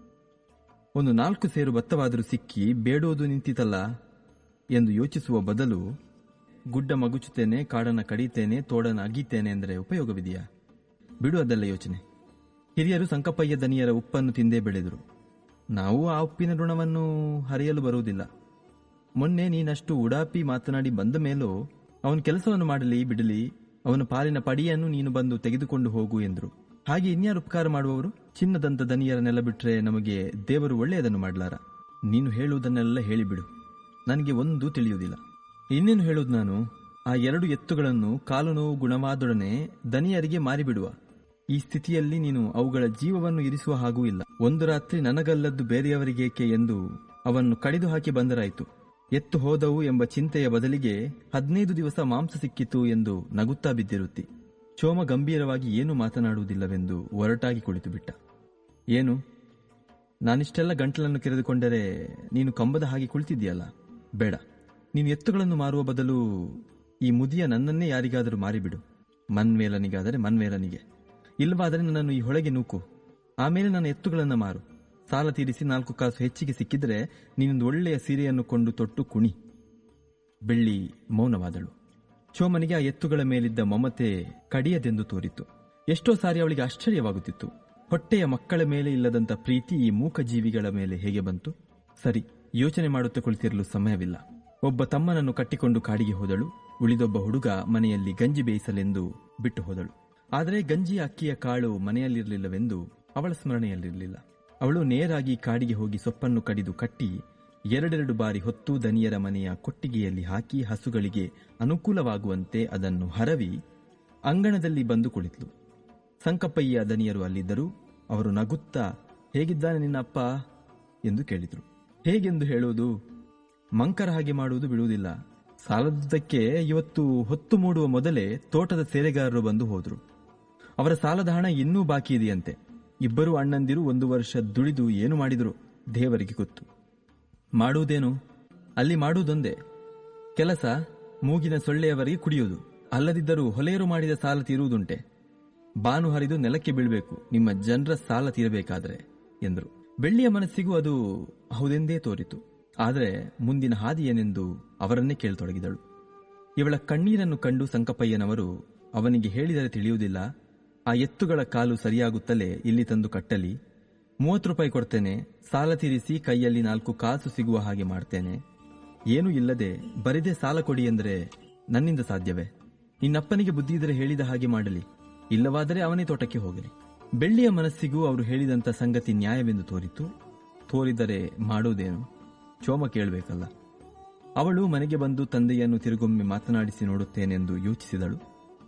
ಒಂದು ನಾಲ್ಕು ಸೇರು ಭತ್ತವಾದರೂ ಸಿಕ್ಕಿ ಬೇಡುವುದು ನಿಂತಿತಲ್ಲ ಎಂದು ಯೋಚಿಸುವ ಬದಲು ಗುಡ್ಡ ಮಗುಚುತ್ತೇನೆ ಕಾಡನ್ನ ಕಡಿತೇನೆ ತೋಡನ ಅಗೀತೇನೆ ಎಂದರೆ ಉಪಯೋಗವಿದೆಯಾ ಬಿಡು ಅದೆಲ್ಲ ಯೋಚನೆ ಹಿರಿಯರು ಸಂಕಪ್ಪಯ್ಯ ದನಿಯರ ಉಪ್ಪನ್ನು ತಿಂದೇ ಬೆಳೆದರು ನಾವು ಆ ಉಪ್ಪಿನ ಋಣವನ್ನು ಹರಿಯಲು ಬರುವುದಿಲ್ಲ ಮೊನ್ನೆ ನೀನಷ್ಟು ಉಡಾಪಿ ಮಾತನಾಡಿ ಬಂದ ಮೇಲೂ ಅವನ ಕೆಲಸವನ್ನು ಮಾಡಲಿ ಬಿಡಲಿ ಅವನ ಪಾಲಿನ ಪಡಿಯನ್ನು ನೀನು ಬಂದು ತೆಗೆದುಕೊಂಡು ಹೋಗು ಎಂದರು ಹಾಗೆ ಇನ್ಯಾರು ಉಪಕಾರ ಮಾಡುವವರು ಚಿನ್ನದಂತ ದನಿಯರ ನೆಲ ಬಿಟ್ರೆ ನಮಗೆ ದೇವರು ಒಳ್ಳೆಯದನ್ನು ಮಾಡಲಾರ ನೀನು ಹೇಳುವುದನ್ನೆಲ್ಲ ಹೇಳಿಬಿಡು ನನಗೆ ಒಂದು ತಿಳಿಯುವುದಿಲ್ಲ ಇನ್ನೇನು ಹೇಳುವುದು ನಾನು ಆ ಎರಡು ಎತ್ತುಗಳನ್ನು ಕಾಲು ನೋವು ಗುಣವಾದೊಡನೆ ದನಿಯರಿಗೆ ಮಾರಿಬಿಡುವ ಈ ಸ್ಥಿತಿಯಲ್ಲಿ ನೀನು ಅವುಗಳ ಜೀವವನ್ನು ಇರಿಸುವ ಹಾಗೂ ಇಲ್ಲ ಒಂದು ರಾತ್ರಿ ನನಗಲ್ಲದ್ದು ಬೇರೆಯವರಿಗೇಕೆ ಎಂದು ಅವನ್ನು ಕಡಿದು ಹಾಕಿ ಬಂದರಾಯಿತು ಎತ್ತು ಹೋದವು ಎಂಬ ಚಿಂತೆಯ ಬದಲಿಗೆ ಹದಿನೈದು ದಿವಸ ಮಾಂಸ ಸಿಕ್ಕಿತು ಎಂದು ನಗುತ್ತಾ ಬಿದ್ದಿರುತ್ತಿ ಚೋಮ ಗಂಭೀರವಾಗಿ ಏನು ಮಾತನಾಡುವುದಿಲ್ಲವೆಂದು ಒರಟಾಗಿ ಕುಳಿತು ಬಿಟ್ಟ ಏನು ನಾನಿಷ್ಟೆಲ್ಲ ಗಂಟಲನ್ನು ಕೆರೆದುಕೊಂಡರೆ ನೀನು ಕಂಬದ ಹಾಗೆ ಕುಳಿತಿದ್ದೀಯಲ್ಲ ಬೇಡ ನೀನು ಎತ್ತುಗಳನ್ನು ಮಾರುವ ಬದಲು ಈ ಮುದಿಯ ನನ್ನನ್ನೇ ಯಾರಿಗಾದರೂ ಮಾರಿಬಿಡು ಮನ್ವೇಲನಿಗಾದರೆ ಮನ್ವೇಲನಿಗೆ ಇಲ್ಲವಾದರೆ ನನ್ನನ್ನು ಈ ಹೊಳೆಗೆ ನೂಕು ಆಮೇಲೆ ನನ್ನ ಎತ್ತುಗಳನ್ನು ಮಾರು ಸಾಲ ತೀರಿಸಿ ನಾಲ್ಕು ಕಾಸು ಹೆಚ್ಚಿಗೆ ಸಿಕ್ಕಿದ್ರೆ ನೀನೊಂದು ಒಳ್ಳೆಯ ಸೀರೆಯನ್ನು ಕೊಂಡು ತೊಟ್ಟು ಕುಣಿ ಬೆಳ್ಳಿ ಮೌನವಾದಳು ಚೋಮನಿಗೆ ಆ ಎತ್ತುಗಳ ಮೇಲಿದ್ದ ಮಮತೆ ಕಡಿಯದೆಂದು ತೋರಿತು ಎಷ್ಟೋ ಸಾರಿ ಅವಳಿಗೆ ಆಶ್ಚರ್ಯವಾಗುತ್ತಿತ್ತು ಹೊಟ್ಟೆಯ ಮಕ್ಕಳ ಮೇಲೆ ಇಲ್ಲದಂತ ಪ್ರೀತಿ ಈ ಮೂಕ ಜೀವಿಗಳ ಮೇಲೆ ಹೇಗೆ ಬಂತು ಸರಿ ಯೋಚನೆ ಮಾಡುತ್ತಾ ಕುಳಿತಿರಲು ಸಮಯವಿಲ್ಲ ಒಬ್ಬ ತಮ್ಮನನ್ನು ಕಟ್ಟಿಕೊಂಡು ಕಾಡಿಗೆ ಹೋದಳು ಉಳಿದೊಬ್ಬ ಹುಡುಗ ಮನೆಯಲ್ಲಿ ಗಂಜಿ ಬೇಯಿಸಲೆಂದು ಬಿಟ್ಟು ಹೋದಳು ಆದರೆ ಗಂಜಿ ಅಕ್ಕಿಯ ಕಾಳು ಮನೆಯಲ್ಲಿರಲಿಲ್ಲವೆಂದು ಅವಳ ಸ್ಮರಣೆಯಲ್ಲಿರಲಿಲ್ಲ ಅವಳು ನೇರಾಗಿ ಕಾಡಿಗೆ ಹೋಗಿ ಸೊಪ್ಪನ್ನು ಕಡಿದು ಕಟ್ಟಿ ಎರಡೆರಡು ಬಾರಿ ಹೊತ್ತು ದನಿಯರ ಮನೆಯ ಕೊಟ್ಟಿಗೆಯಲ್ಲಿ ಹಾಕಿ ಹಸುಗಳಿಗೆ ಅನುಕೂಲವಾಗುವಂತೆ ಅದನ್ನು ಹರವಿ ಅಂಗಣದಲ್ಲಿ ಬಂದು ಕುಳಿತಳು ಸಂಕಪ್ಪಯ್ಯ ದನಿಯರು ಅಲ್ಲಿದ್ದರು ಅವರು ನಗುತ್ತಾ ಹೇಗಿದ್ದಾನೆ ನಿನ್ನ ಅಪ್ಪ ಎಂದು ಕೇಳಿದರು ಹೇಗೆಂದು ಹೇಳುವುದು ಮಂಕರ ಹಾಗೆ ಮಾಡುವುದು ಬಿಡುವುದಿಲ್ಲ ಸಾಲದುದ್ದಕ್ಕೆ ಇವತ್ತು ಹೊತ್ತು ಮೂಡುವ ಮೊದಲೇ ತೋಟದ ಸೇರೆಗಾರರು ಬಂದು ಹೋದರು ಅವರ ಸಾಲದ ಹಣ ಇನ್ನೂ ಬಾಕಿ ಇದೆಯಂತೆ ಇಬ್ಬರು ಅಣ್ಣಂದಿರು ಒಂದು ವರ್ಷ ದುಡಿದು ಏನು ಮಾಡಿದರು ದೇವರಿಗೆ ಗೊತ್ತು ಮಾಡುವುದೇನು ಅಲ್ಲಿ ಮಾಡುವುದೊಂದೇ ಕೆಲಸ ಮೂಗಿನ ಸೊಳ್ಳೆಯವರೆಗೆ ಕುಡಿಯುವುದು ಅಲ್ಲದಿದ್ದರೂ ಹೊಲೆಯರು ಮಾಡಿದ ಸಾಲ ತೀರುವುದುಂಟೆ ಬಾನು ಹರಿದು ನೆಲಕ್ಕೆ ಬೀಳಬೇಕು ನಿಮ್ಮ ಜನರ ಸಾಲ ತೀರಬೇಕಾದ್ರೆ ಎಂದರು ಬೆಳ್ಳಿಯ ಮನಸ್ಸಿಗೂ ಅದು ಹೌದೆಂದೇ ತೋರಿತು ಆದರೆ ಮುಂದಿನ ಹಾದಿ ಏನೆಂದು ಅವರನ್ನೇ ಕೇಳತೊಡಗಿದಳು ಇವಳ ಕಣ್ಣೀರನ್ನು ಕಂಡು ಸಂಕಪ್ಪಯ್ಯನವರು ಅವನಿಗೆ ಹೇಳಿದರೆ ತಿಳಿಯುವುದಿಲ್ಲ ಆ ಎತ್ತುಗಳ ಕಾಲು ಸರಿಯಾಗುತ್ತಲೇ ಇಲ್ಲಿ ತಂದು ಕಟ್ಟಲಿ ಮೂವತ್ತು ರೂಪಾಯಿ ಕೊಡ್ತೇನೆ ಸಾಲ ತೀರಿಸಿ ಕೈಯಲ್ಲಿ ನಾಲ್ಕು ಕಾಸು ಸಿಗುವ ಹಾಗೆ ಮಾಡ್ತೇನೆ ಏನೂ ಇಲ್ಲದೆ ಬರಿದೇ ಸಾಲ ಕೊಡಿ ಎಂದರೆ ನನ್ನಿಂದ ಸಾಧ್ಯವೇ ನಿನ್ನಪ್ಪನಿಗೆ ಬುದ್ಧಿ ಇದ್ದರೆ ಹೇಳಿದ ಹಾಗೆ ಮಾಡಲಿ ಇಲ್ಲವಾದರೆ ಅವನೇ ತೋಟಕ್ಕೆ ಹೋಗಲಿ ಬೆಳ್ಳಿಯ ಮನಸ್ಸಿಗೂ ಅವರು ಹೇಳಿದಂಥ ಸಂಗತಿ ನ್ಯಾಯವೆಂದು ತೋರಿತು ತೋರಿದರೆ ಮಾಡುವುದೇನು ಚೋಮ ಕೇಳಬೇಕಲ್ಲ ಅವಳು ಮನೆಗೆ ಬಂದು ತಂದೆಯನ್ನು ತಿರುಗೊಮ್ಮೆ ಮಾತನಾಡಿಸಿ ನೋಡುತ್ತೇನೆಂದು ಯೋಚಿಸಿದಳು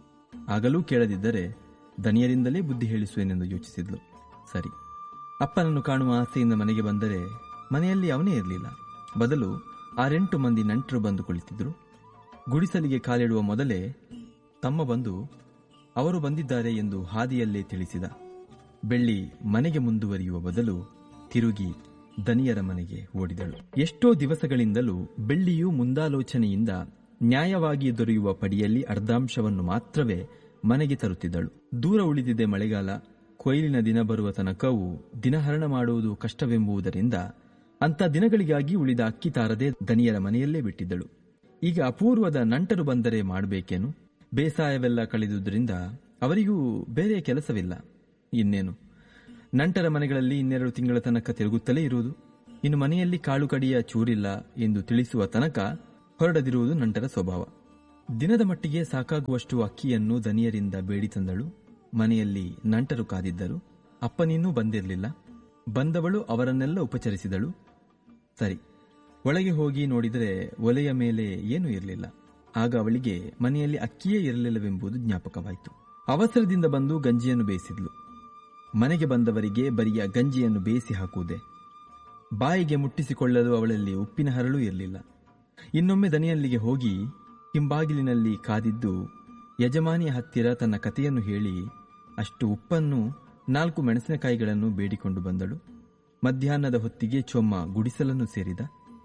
ಆಗಲೂ ಕೇಳದಿದ್ದರೆ ದನಿಯರಿಂದಲೇ ಬುದ್ಧಿ ಹೇಳಿಸುವೆನೆಂದು ಯೋಚಿಸಿದ್ಲು ಸರಿ ಅಪ್ಪನನ್ನು ಕಾಣುವ ಆಸೆಯಿಂದ ಮನೆಗೆ ಬಂದರೆ ಮನೆಯಲ್ಲಿ ಅವನೇ ಇರಲಿಲ್ಲ ಬದಲು ಆರೆಂಟು ಮಂದಿ ನಂಟರು ಬಂದು ಕುಳಿತಿದ್ರು ಗುಡಿಸಲಿಗೆ ಕಾಲಿಡುವ ಮೊದಲೇ ತಮ್ಮ ಬಂದು ಅವರು ಬಂದಿದ್ದಾರೆ ಎಂದು ಹಾದಿಯಲ್ಲೇ ತಿಳಿಸಿದ ಬೆಳ್ಳಿ ಮನೆಗೆ ಮುಂದುವರಿಯುವ ಬದಲು ತಿರುಗಿ ದನಿಯರ ಮನೆಗೆ ಓಡಿದಳು ಎಷ್ಟೋ ದಿವಸಗಳಿಂದಲೂ ಬೆಳ್ಳಿಯು ಮುಂದಾಲೋಚನೆಯಿಂದ ನ್ಯಾಯವಾಗಿ ದೊರೆಯುವ ಪಡಿಯಲ್ಲಿ ಅರ್ಧಾಂಶವನ್ನು ಮಾತ್ರವೇ ಮನೆಗೆ ತರುತ್ತಿದ್ದಳು ದೂರ ಉಳಿದಿದೆ ಮಳೆಗಾಲ ಕೊಯ್ಲಿನ ದಿನ ಬರುವ ತನಕವೂ ದಿನಹರಣ ಮಾಡುವುದು ಕಷ್ಟವೆಂಬುದರಿಂದ ಅಂಥ ದಿನಗಳಿಗಾಗಿ ಉಳಿದ ಅಕ್ಕಿ ತಾರದೆ ದನಿಯರ ಮನೆಯಲ್ಲೇ ಬಿಟ್ಟಿದ್ದಳು ಈಗ ಅಪೂರ್ವದ ನಂಟರು ಬಂದರೆ ಮಾಡಬೇಕೇನು ಬೇಸಾಯವೆಲ್ಲ ಕಳೆದುದರಿಂದ ಅವರಿಗೂ ಬೇರೆ ಕೆಲಸವಿಲ್ಲ ಇನ್ನೇನು ನಂಟರ ಮನೆಗಳಲ್ಲಿ ಇನ್ನೆರಡು ತಿಂಗಳ ತನಕ ತಿರುಗುತ್ತಲೇ ಇರುವುದು ಇನ್ನು ಮನೆಯಲ್ಲಿ ಕಾಳು ಕಡಿಯ ಚೂರಿಲ್ಲ ಎಂದು ತಿಳಿಸುವ ತನಕ ಹೊರಡದಿರುವುದು ನಂಟರ ಸ್ವಭಾವ ದಿನದ ಮಟ್ಟಿಗೆ ಸಾಕಾಗುವಷ್ಟು ಅಕ್ಕಿಯನ್ನು ದನಿಯರಿಂದ ಬೇಡಿ ತಂದಳು ಮನೆಯಲ್ಲಿ ನಂಟರು ಕಾದಿದ್ದರು ಅಪ್ಪನಿನ್ನೂ ಬಂದಿರಲಿಲ್ಲ ಬಂದವಳು ಅವರನ್ನೆಲ್ಲ ಉಪಚರಿಸಿದಳು ಸರಿ ಒಳಗೆ ಹೋಗಿ ನೋಡಿದರೆ ಒಲೆಯ ಮೇಲೆ ಏನೂ ಇರಲಿಲ್ಲ ಆಗ ಅವಳಿಗೆ ಮನೆಯಲ್ಲಿ ಅಕ್ಕಿಯೇ ಇರಲಿಲ್ಲವೆಂಬುದು ಜ್ಞಾಪಕವಾಯಿತು ಅವಸರದಿಂದ ಬಂದು ಗಂಜಿಯನ್ನು ಬೇಯಿಸಿದ್ಲು ಮನೆಗೆ ಬಂದವರಿಗೆ ಬರಿಯ ಗಂಜಿಯನ್ನು ಬೇಯಿಸಿ ಹಾಕುವುದೇ ಬಾಯಿಗೆ ಮುಟ್ಟಿಸಿಕೊಳ್ಳಲು ಅವಳಲ್ಲಿ ಉಪ್ಪಿನ ಹರಳು ಇರಲಿಲ್ಲ ಇನ್ನೊಮ್ಮೆ ದನಿಯಲ್ಲಿಗೆ ಹೋಗಿ ಹಿಂಬಾಗಿಲಿನಲ್ಲಿ ಕಾದಿದ್ದು ಯಜಮಾನಿಯ ಹತ್ತಿರ ತನ್ನ ಕಥೆಯನ್ನು ಹೇಳಿ ಅಷ್ಟು ಉಪ್ಪನ್ನು ನಾಲ್ಕು ಮೆಣಸಿನಕಾಯಿಗಳನ್ನು ಬೇಡಿಕೊಂಡು ಬಂದಳು ಮಧ್ಯಾಹ್ನದ ಹೊತ್ತಿಗೆ ಚೊಮ್ಮ ಗುಡಿಸಲನ್ನು ಸೇರಿದ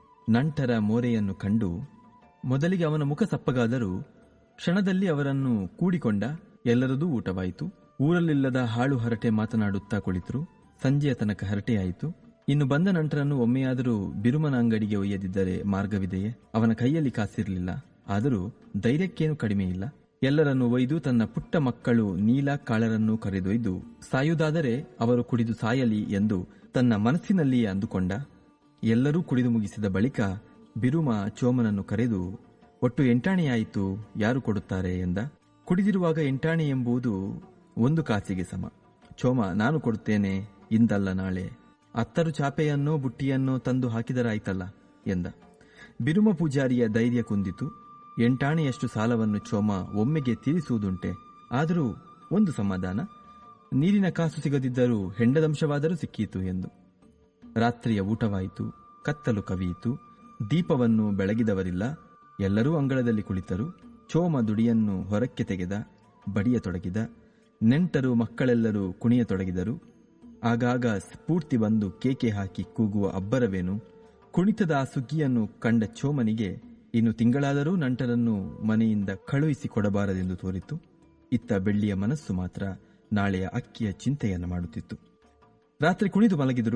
ನಂಟರ ಮೋರೆಯನ್ನು ಕಂಡು ಮೊದಲಿಗೆ ಅವನ ಮುಖ ಸಪ್ಪಗಾದರೂ ಕ್ಷಣದಲ್ಲಿ ಅವರನ್ನು ಕೂಡಿಕೊಂಡ ಎಲ್ಲರದೂ ಊಟವಾಯಿತು ಊರಲ್ಲಿಲ್ಲದ ಹಾಳು ಹರಟೆ ಮಾತನಾಡುತ್ತಾ ಕುಳಿತರು ಸಂಜೆಯ ತನಕ ಹರಟೆಯಾಯಿತು ಇನ್ನು ಬಂದ ನಂಟರನ್ನು ಒಮ್ಮೆಯಾದರೂ ಬಿರುಮನ ಅಂಗಡಿಗೆ ಒಯ್ಯದಿದ್ದರೆ ಮಾರ್ಗವಿದೆಯೇ ಅವನ ಕೈಯಲ್ಲಿ ಕಾಸಿರಲಿಲ್ಲ ಆದರೂ ಧೈರ್ಯಕ್ಕೇನು ಕಡಿಮೆ ಇಲ್ಲ ಎಲ್ಲರನ್ನು ಒಯ್ದು ತನ್ನ ಪುಟ್ಟ ಮಕ್ಕಳು ನೀಲ ಕಾಳರನ್ನು ಕರೆದೊಯ್ದು ಸಾಯುವುದಾದರೆ ಅವರು ಕುಡಿದು ಸಾಯಲಿ ಎಂದು ತನ್ನ ಮನಸ್ಸಿನಲ್ಲಿಯೇ ಅಂದುಕೊಂಡ ಎಲ್ಲರೂ ಕುಡಿದು ಮುಗಿಸಿದ ಬಳಿಕ ಬಿರುಮ ಚೋಮನನ್ನು ಕರೆದು ಒಟ್ಟು ಎಂಟಾಣೆಯಾಯಿತು ಯಾರು ಕೊಡುತ್ತಾರೆ ಎಂದ ಕುಡಿದಿರುವಾಗ ಎಂಟಾಣೆ ಎಂಬುದು ಒಂದು ಕಾಸಿಗೆ ಸಮ ಚೋಮ ನಾನು ಕೊಡುತ್ತೇನೆ ಇಂದಲ್ಲ ನಾಳೆ ಅತ್ತರು ಚಾಪೆಯನ್ನೋ ಬುಟ್ಟಿಯನ್ನೋ ತಂದು ಹಾಕಿದರಾಯ್ತಲ್ಲ ಎಂದ ಬಿರುಮ ಪೂಜಾರಿಯ ಧೈರ್ಯ ಕುಂದಿತು ಎಂಟಾಣೆಯಷ್ಟು ಸಾಲವನ್ನು ಚೋಮ ಒಮ್ಮೆಗೆ ತೀರಿಸುವುದುಂಟೆ ಆದರೂ ಒಂದು ಸಮಾಧಾನ ನೀರಿನ ಕಾಸು ಸಿಗದಿದ್ದರೂ ಹೆಂಡದಂಶವಾದರೂ ಸಿಕ್ಕೀತು ಎಂದು ರಾತ್ರಿಯ ಊಟವಾಯಿತು ಕತ್ತಲು ಕವಿಯಿತು ದೀಪವನ್ನು ಬೆಳಗಿದವರಿಲ್ಲ ಎಲ್ಲರೂ ಅಂಗಳದಲ್ಲಿ ಕುಳಿತರು ಚೋಮ ದುಡಿಯನ್ನು ಹೊರಕ್ಕೆ ತೆಗೆದ ಬಡಿಯತೊಡಗಿದ ನೆಂಟರು ಮಕ್ಕಳೆಲ್ಲರೂ ಕುಣಿಯತೊಡಗಿದರು ಆಗಾಗ ಸ್ಫೂರ್ತಿ ಬಂದು ಕೇಕೆ ಹಾಕಿ ಕೂಗುವ ಅಬ್ಬರವೇನು ಕುಣಿತದ ಆ ಸುಗ್ಗಿಯನ್ನು ಕಂಡ ಚೋಮನಿಗೆ ಇನ್ನು ತಿಂಗಳಾದರೂ ನಂಟರನ್ನು ಮನೆಯಿಂದ ಕಳುಹಿಸಿ ಕೊಡಬಾರದೆಂದು ತೋರಿತು ಇತ್ತ ಬೆಳ್ಳಿಯ ಮನಸ್ಸು ಮಾತ್ರ ನಾಳೆಯ ಅಕ್ಕಿಯ ಚಿಂತೆಯನ್ನು ಮಾಡುತ್ತಿತ್ತು ರಾತ್ರಿ ಕುಣಿದು ಮಲಗಿದರು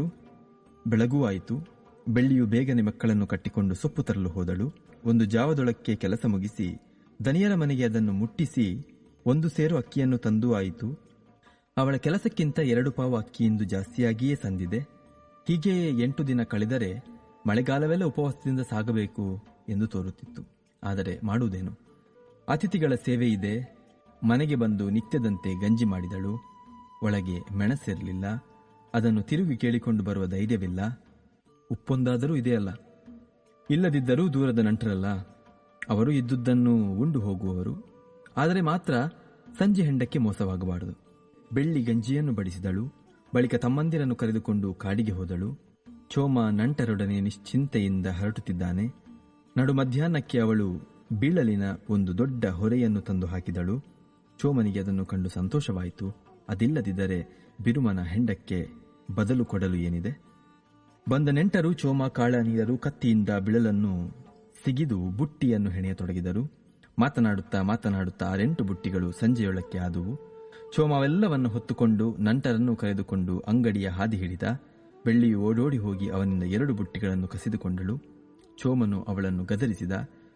ಬೆಳಗೂ ಆಯಿತು ಬೆಳ್ಳಿಯು ಬೇಗನೆ ಮಕ್ಕಳನ್ನು ಕಟ್ಟಿಕೊಂಡು ಸೊಪ್ಪು ತರಲು ಹೋದಳು ಒಂದು ಜಾವದೊಳಕ್ಕೆ ಕೆಲಸ ಮುಗಿಸಿ ದನಿಯರ ಮನೆಗೆ ಅದನ್ನು ಮುಟ್ಟಿಸಿ ಒಂದು ಸೇರು ಅಕ್ಕಿಯನ್ನು ತಂದೂ ಆಯಿತು ಅವಳ ಕೆಲಸಕ್ಕಿಂತ ಎರಡು ಪಾವು ಅಕ್ಕಿಯಿಂದ ಜಾಸ್ತಿಯಾಗಿಯೇ ಸಂದಿದೆ ಹೀಗೆ ಎಂಟು ದಿನ ಕಳೆದರೆ ಮಳೆಗಾಲವೆಲ್ಲ ಉಪವಾಸದಿಂದ ಸಾಗಬೇಕು ಎಂದು ತೋರುತ್ತಿತ್ತು ಆದರೆ ಮಾಡುವುದೇನು ಅತಿಥಿಗಳ ಸೇವೆ ಇದೆ ಮನೆಗೆ ಬಂದು ನಿತ್ಯದಂತೆ ಗಂಜಿ ಮಾಡಿದಳು ಒಳಗೆ ಮೆಣಸಿರಲಿಲ್ಲ ಅದನ್ನು ತಿರುಗಿ ಕೇಳಿಕೊಂಡು ಬರುವ ಧೈರ್ಯವಿಲ್ಲ ಉಪ್ಪೊಂದಾದರೂ ಇದೆಯಲ್ಲ ಇಲ್ಲದಿದ್ದರೂ ದೂರದ ನಂಟರಲ್ಲ ಅವರು ಇದ್ದುದನ್ನು ಉಂಡು ಹೋಗುವವರು ಆದರೆ ಮಾತ್ರ ಸಂಜೆ ಹೆಂಡಕ್ಕೆ ಮೋಸವಾಗಬಾರದು ಬೆಳ್ಳಿ ಗಂಜಿಯನ್ನು ಬಡಿಸಿದಳು ಬಳಿಕ ತಮ್ಮಂದಿರನ್ನು ಕರೆದುಕೊಂಡು ಕಾಡಿಗೆ ಹೋದಳು ಚೋಮ ನಂಟರೊಡನೆ ನಿಶ್ಚಿಂತೆಯಿಂದ ಹರಟುತ್ತಿದ್ದಾನೆ ನಡು ಮಧ್ಯಾಹ್ನಕ್ಕೆ ಅವಳು ಬೀಳಲಿನ ಒಂದು ದೊಡ್ಡ ಹೊರೆಯನ್ನು ತಂದು ಹಾಕಿದಳು ಚೋಮನಿಗೆ ಅದನ್ನು ಕಂಡು ಸಂತೋಷವಾಯಿತು ಅದಿಲ್ಲದಿದ್ದರೆ ಬಿರುಮನ ಹೆಂಡಕ್ಕೆ ಬದಲು ಕೊಡಲು ಏನಿದೆ ಬಂದ ನೆಂಟರು ಚೋಮ ಕಾಳ ನೀರರು ಕತ್ತಿಯಿಂದ ಬಿಳಲನ್ನು ಸಿಗಿದು ಬುಟ್ಟಿಯನ್ನು ಹೆಣೆಯತೊಡಗಿದರು ಮಾತನಾಡುತ್ತಾ ಮಾತನಾಡುತ್ತಾ ಆರೆಂಟು ಬುಟ್ಟಿಗಳು ಸಂಜೆಯೊಳಕ್ಕೆ ಆದುವು ಚೋಮವೆಲ್ಲವನ್ನು ಹೊತ್ತುಕೊಂಡು ನಂಟರನ್ನು ಕರೆದುಕೊಂಡು ಅಂಗಡಿಯ ಹಾದಿ ಹಿಡಿದ ಬೆಳ್ಳಿಯು ಓಡೋಡಿ ಹೋಗಿ ಅವನಿಂದ ಎರಡು ಬುಟ್ಟಿಗಳನ್ನು ಕಸಿದುಕೊಂಡಳು ಚೋಮನು ಅವಳನ್ನು ಗದರಿಸಿದ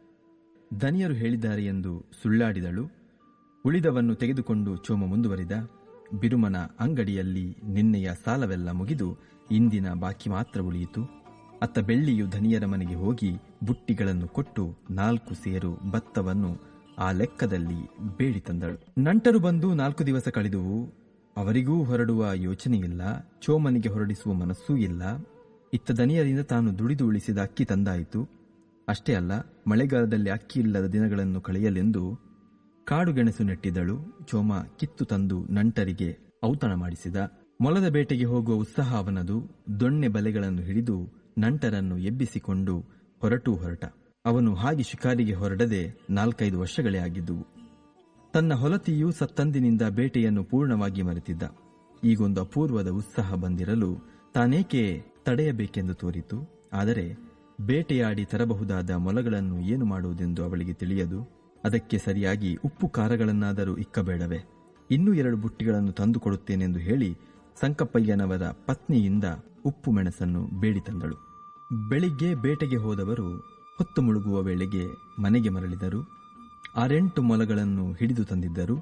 ದನಿಯರು ಹೇಳಿದ್ದಾರೆ ಎಂದು ಸುಳ್ಳಾಡಿದಳು ಉಳಿದವನ್ನು ತೆಗೆದುಕೊಂಡು ಚೋಮ ಮುಂದುವರಿದ ಬಿರುಮನ ಅಂಗಡಿಯಲ್ಲಿ ನಿನ್ನೆಯ ಸಾಲವೆಲ್ಲ ಮುಗಿದು ಇಂದಿನ ಬಾಕಿ ಮಾತ್ರ ಉಳಿಯಿತು ಅತ್ತ ಬೆಳ್ಳಿಯು ಧನಿಯರ ಮನೆಗೆ ಹೋಗಿ ಬುಟ್ಟಿಗಳನ್ನು ಕೊಟ್ಟು ನಾಲ್ಕು ಸೇರು ಭತ್ತವನ್ನು ಆ ಲೆಕ್ಕದಲ್ಲಿ ಬೇಡಿ ತಂದಳು ನಂಟರು ಬಂದು ನಾಲ್ಕು ದಿವಸ ಕಳೆದುವು ಅವರಿಗೂ ಹೊರಡುವ ಯೋಚನೆಯಿಲ್ಲ ಚೋಮನಿಗೆ ಹೊರಡಿಸುವ ಮನಸ್ಸೂ ಇಲ್ಲ ಇತ್ತ ದನಿಯರಿಂದ ತಾನು ದುಡಿದು ಉಳಿಸಿದ ಅಕ್ಕಿ ತಂದಾಯಿತು ಅಷ್ಟೇ ಅಲ್ಲ ಮಳೆಗಾಲದಲ್ಲಿ ಅಕ್ಕಿ ಇಲ್ಲದ ದಿನಗಳನ್ನು ಕಳೆಯಲೆಂದು ಕಾಡುಗೆಣಸು ನೆಟ್ಟಿದ್ದಳು ಚೋಮ ಕಿತ್ತು ತಂದು ನಂಟರಿಗೆ ಔತಣ ಮಾಡಿಸಿದ ಮೊಲದ ಬೇಟೆಗೆ ಹೋಗುವ ಉತ್ಸಾಹ ಅವನದು ದೊಣ್ಣೆ ಬಲೆಗಳನ್ನು ಹಿಡಿದು ನಂಟರನ್ನು ಎಬ್ಬಿಸಿಕೊಂಡು ಹೊರಟೂ ಹೊರಟ ಅವನು ಹಾಗೆ ಶಿಕಾರಿಗೆ ಹೊರಡದೆ ನಾಲ್ಕೈದು ವರ್ಷಗಳೇ ಆಗಿದ್ದುವು ತನ್ನ ಹೊಲತಿಯು ಸತ್ತಂದಿನಿಂದ ಬೇಟೆಯನ್ನು ಪೂರ್ಣವಾಗಿ ಮರೆತಿದ್ದ ಈಗೊಂದು ಅಪೂರ್ವದ ಉತ್ಸಾಹ ಬಂದಿರಲು ತಾನೇಕೆ ತಡೆಯಬೇಕೆಂದು ತೋರಿತು ಆದರೆ ಬೇಟೆಯಾಡಿ ತರಬಹುದಾದ ಮೊಲಗಳನ್ನು ಏನು ಮಾಡುವುದೆಂದು ಅವಳಿಗೆ ತಿಳಿಯದು ಅದಕ್ಕೆ ಸರಿಯಾಗಿ ಉಪ್ಪು ಖಾರಗಳನ್ನಾದರೂ ಇಕ್ಕಬೇಡವೇ ಇನ್ನೂ ಎರಡು ಬುಟ್ಟಿಗಳನ್ನು ತಂದುಕೊಡುತ್ತೇನೆಂದು ಹೇಳಿ ಸಂಕಪ್ಪಯ್ಯನವರ ಪತ್ನಿಯಿಂದ ಉಪ್ಪು ಮೆಣಸನ್ನು ಬೇಡಿ ತಂದಳು ಬೆಳಿಗ್ಗೆ ಬೇಟೆಗೆ ಹೋದವರು ಹೊತ್ತು ಮುಳುಗುವ ವೇಳೆಗೆ ಮನೆಗೆ ಮರಳಿದರು ಆರೆಂಟು ಮೊಲಗಳನ್ನು ಹಿಡಿದು ತಂದಿದ್ದರು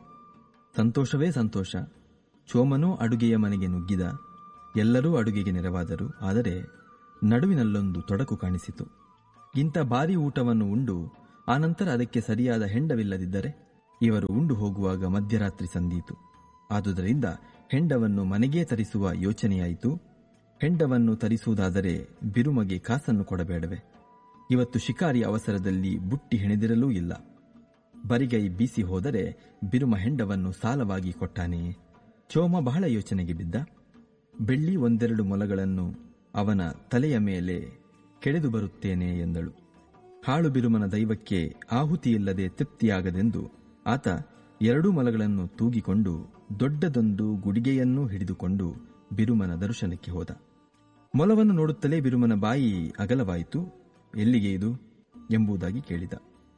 ಸಂತೋಷವೇ ಸಂತೋಷ ಚೋಮನೂ ಅಡುಗೆಯ ಮನೆಗೆ ನುಗ್ಗಿದ ಎಲ್ಲರೂ ಅಡುಗೆಗೆ ನೆರವಾದರು ಆದರೆ ನಡುವಿನಲ್ಲೊಂದು ತೊಡಕು ಕಾಣಿಸಿತು ಇಂಥ ಭಾರಿ ಊಟವನ್ನು ಉಂಡು ಆನಂತರ ಅದಕ್ಕೆ ಸರಿಯಾದ ಹೆಂಡವಿಲ್ಲದಿದ್ದರೆ ಇವರು ಉಂಡು ಹೋಗುವಾಗ ಮಧ್ಯರಾತ್ರಿ ಸಂದೀತು ಆದುದರಿಂದ ಹೆಂಡವನ್ನು ಮನೆಗೇ ತರಿಸುವ ಯೋಚನೆಯಾಯಿತು ಹೆಂಡವನ್ನು ತರಿಸುವುದಾದರೆ ಬಿರುಮಗೆ ಕಾಸನ್ನು ಕೊಡಬೇಡವೆ ಇವತ್ತು ಶಿಕಾರಿ ಅವಸರದಲ್ಲಿ ಬುಟ್ಟಿ ಹೆಣೆದಿರಲೂ ಇಲ್ಲ ಬರಿಗೈ ಬೀಸಿ ಹೋದರೆ ಬಿರುಮ ಹೆಂಡವನ್ನು ಸಾಲವಾಗಿ ಕೊಟ್ಟಾನೆಯೇ ಚೋಮ ಬಹಳ ಯೋಚನೆಗೆ ಬಿದ್ದ ಬೆಳ್ಳಿ ಒಂದೆರಡು ಮೊಲಗಳನ್ನು ಅವನ ತಲೆಯ ಮೇಲೆ ಕೆಳೆದು ಬರುತ್ತೇನೆ ಎಂದಳು ಹಾಳು ಬಿರುಮನ ದೈವಕ್ಕೆ ಆಹುತಿಯಿಲ್ಲದೆ ತೃಪ್ತಿಯಾಗದೆಂದು ಆತ ಎರಡೂ ಮೊಲಗಳನ್ನು ತೂಗಿಕೊಂಡು ದೊಡ್ಡದೊಂದು ಗುಡಿಗೆಯನ್ನೂ ಹಿಡಿದುಕೊಂಡು ಬಿರುಮನ ದರ್ಶನಕ್ಕೆ ಹೋದ ಮೊಲವನ್ನು ನೋಡುತ್ತಲೇ ಬಿರುಮನ ಬಾಯಿ ಅಗಲವಾಯಿತು ಎಲ್ಲಿಗೆ ಇದು ಎಂಬುದಾಗಿ ಕೇಳಿದ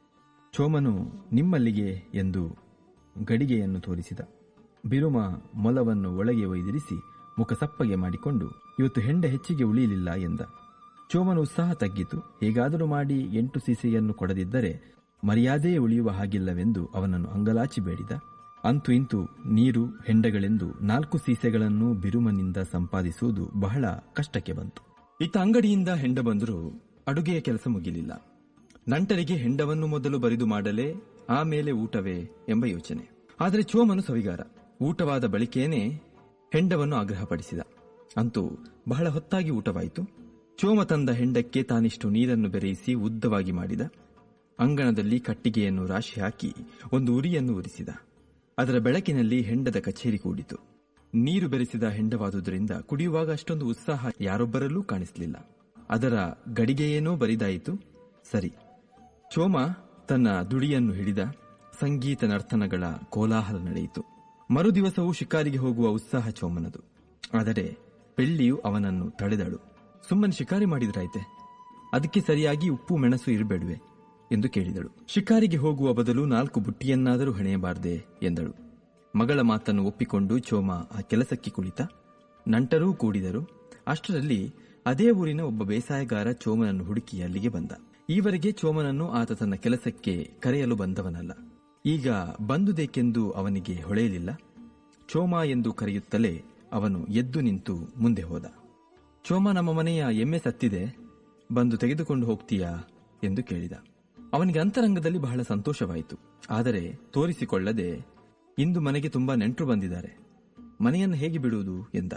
ಚೋಮನು ನಿಮ್ಮಲ್ಲಿಗೆ ಎಂದು ಗಡಿಗೆಯನ್ನು ತೋರಿಸಿದ ಬಿರುಮ ಮೊಲವನ್ನು ಒಳಗೆ ಒಯ್ದಿರಿಸಿ ಮುಖ ಸಪ್ಪಗೆ ಮಾಡಿಕೊಂಡು ಇವತ್ತು ಹೆಂಡ ಹೆಚ್ಚಿಗೆ ಉಳಿಯಲಿಲ್ಲ ಎಂದ ಚೋಮನ ಉತ್ಸಾಹ ತಗ್ಗಿತು ಹೇಗಾದರೂ ಮಾಡಿ ಎಂಟು ಸೀಸೆಯನ್ನು ಕೊಡದಿದ್ದರೆ ಮರ್ಯಾದೆ ಉಳಿಯುವ ಹಾಗಿಲ್ಲವೆಂದು ಅವನನ್ನು ಅಂಗಲಾಚಿ ಬೇಡಿದ ಅಂತೂ ಇಂತು ನೀರು ಹೆಂಡಗಳೆಂದು ನಾಲ್ಕು ಸೀಸೆಗಳನ್ನು ಬಿರುಮನಿಂದ ಸಂಪಾದಿಸುವುದು ಬಹಳ ಕಷ್ಟಕ್ಕೆ ಬಂತು ಇತ್ತ ಅಂಗಡಿಯಿಂದ ಹೆಂಡ ಬಂದರೂ ಅಡುಗೆಯ ಕೆಲಸ ಮುಗಿಲಿಲ್ಲ ನಂಟರಿಗೆ ಹೆಂಡವನ್ನು ಮೊದಲು ಬರಿದು ಮಾಡಲೇ ಆಮೇಲೆ ಊಟವೇ ಎಂಬ ಯೋಚನೆ ಆದರೆ ಚೋಮನು ಸವಿಗಾರ ಊಟವಾದ ಬಳಿಕೇನೆ ಹೆಂಡವನ್ನು ಆಗ್ರಹಪಡಿಸಿದ ಅಂತೂ ಬಹಳ ಹೊತ್ತಾಗಿ ಊಟವಾಯಿತು ಚೋಮ ತಂದ ಹೆಂಡಕ್ಕೆ ತಾನಿಷ್ಟು ನೀರನ್ನು ಬೆರೆಯಿಸಿ ಉದ್ದವಾಗಿ ಮಾಡಿದ ಅಂಗಣದಲ್ಲಿ ಕಟ್ಟಿಗೆಯನ್ನು ರಾಶಿ ಹಾಕಿ ಒಂದು ಉರಿಯನ್ನು ಉರಿಸಿದ ಅದರ ಬೆಳಕಿನಲ್ಲಿ ಹೆಂಡದ ಕಚೇರಿ ಕೂಡಿತು ನೀರು ಬೆರೆಸಿದ ಹೆಂಡವಾದುದರಿಂದ ಕುಡಿಯುವಾಗ ಅಷ್ಟೊಂದು ಉತ್ಸಾಹ ಯಾರೊಬ್ಬರಲ್ಲೂ ಕಾಣಿಸಲಿಲ್ಲ ಅದರ ಗಡಿಗೆಯೇನೋ ಬರಿದಾಯಿತು ಸರಿ ಚೋಮ ತನ್ನ ದುಡಿಯನ್ನು ಹಿಡಿದ ಸಂಗೀತ ನರ್ತನಗಳ ಕೋಲಾಹಲ ನಡೆಯಿತು ಮರುದಿವಸವೂ ಶಿಕಾರಿಗೆ ಹೋಗುವ ಉತ್ಸಾಹ ಚೋಮನದು ಆದರೆ ಬೆಳ್ಳಿಯು ಅವನನ್ನು ತಡೆದಳು ಸುಮ್ಮನೆ ಶಿಕಾರಿ ಮಾಡಿದ್ರಾಯ್ತೆ ಅದಕ್ಕೆ ಸರಿಯಾಗಿ ಉಪ್ಪು ಮೆಣಸು ಇರಬೇಡುವೆ ಎಂದು ಕೇಳಿದಳು ಶಿಕಾರಿಗೆ ಹೋಗುವ ಬದಲು ನಾಲ್ಕು ಬುಟ್ಟಿಯನ್ನಾದರೂ ಹೆಣೆಯಬಾರ್ದೆ ಎಂದಳು ಮಗಳ ಮಾತನ್ನು ಒಪ್ಪಿಕೊಂಡು ಚೋಮ ಆ ಕೆಲಸಕ್ಕೆ ಕುಳಿತ ನಂಟರೂ ಕೂಡಿದರು ಅಷ್ಟರಲ್ಲಿ ಅದೇ ಊರಿನ ಒಬ್ಬ ಬೇಸಾಯಗಾರ ಚೋಮನನ್ನು ಹುಡುಕಿ ಅಲ್ಲಿಗೆ ಬಂದ ಈವರೆಗೆ ಚೋಮನನ್ನು ಆತ ತನ್ನ ಕೆಲಸಕ್ಕೆ ಕರೆಯಲು ಬಂದವನಲ್ಲ ಈಗ ಬಂದುದೇಕೆಂದು ಅವನಿಗೆ ಹೊಳೆಯಲಿಲ್ಲ ಚೋಮ ಎಂದು ಕರೆಯುತ್ತಲೇ ಅವನು ಎದ್ದು ನಿಂತು ಮುಂದೆ ಹೋದ ಚೋಮ ನಮ್ಮ ಮನೆಯ ಎಮ್ಮೆ ಸತ್ತಿದೆ ಬಂದು ತೆಗೆದುಕೊಂಡು ಹೋಗ್ತೀಯಾ ಎಂದು ಕೇಳಿದ ಅವನಿಗೆ ಅಂತರಂಗದಲ್ಲಿ ಬಹಳ ಸಂತೋಷವಾಯಿತು ಆದರೆ ತೋರಿಸಿಕೊಳ್ಳದೆ ಇಂದು ಮನೆಗೆ ತುಂಬಾ ನೆಂಟರು ಬಂದಿದ್ದಾರೆ ಮನೆಯನ್ನು ಹೇಗೆ ಬಿಡುವುದು ಎಂದ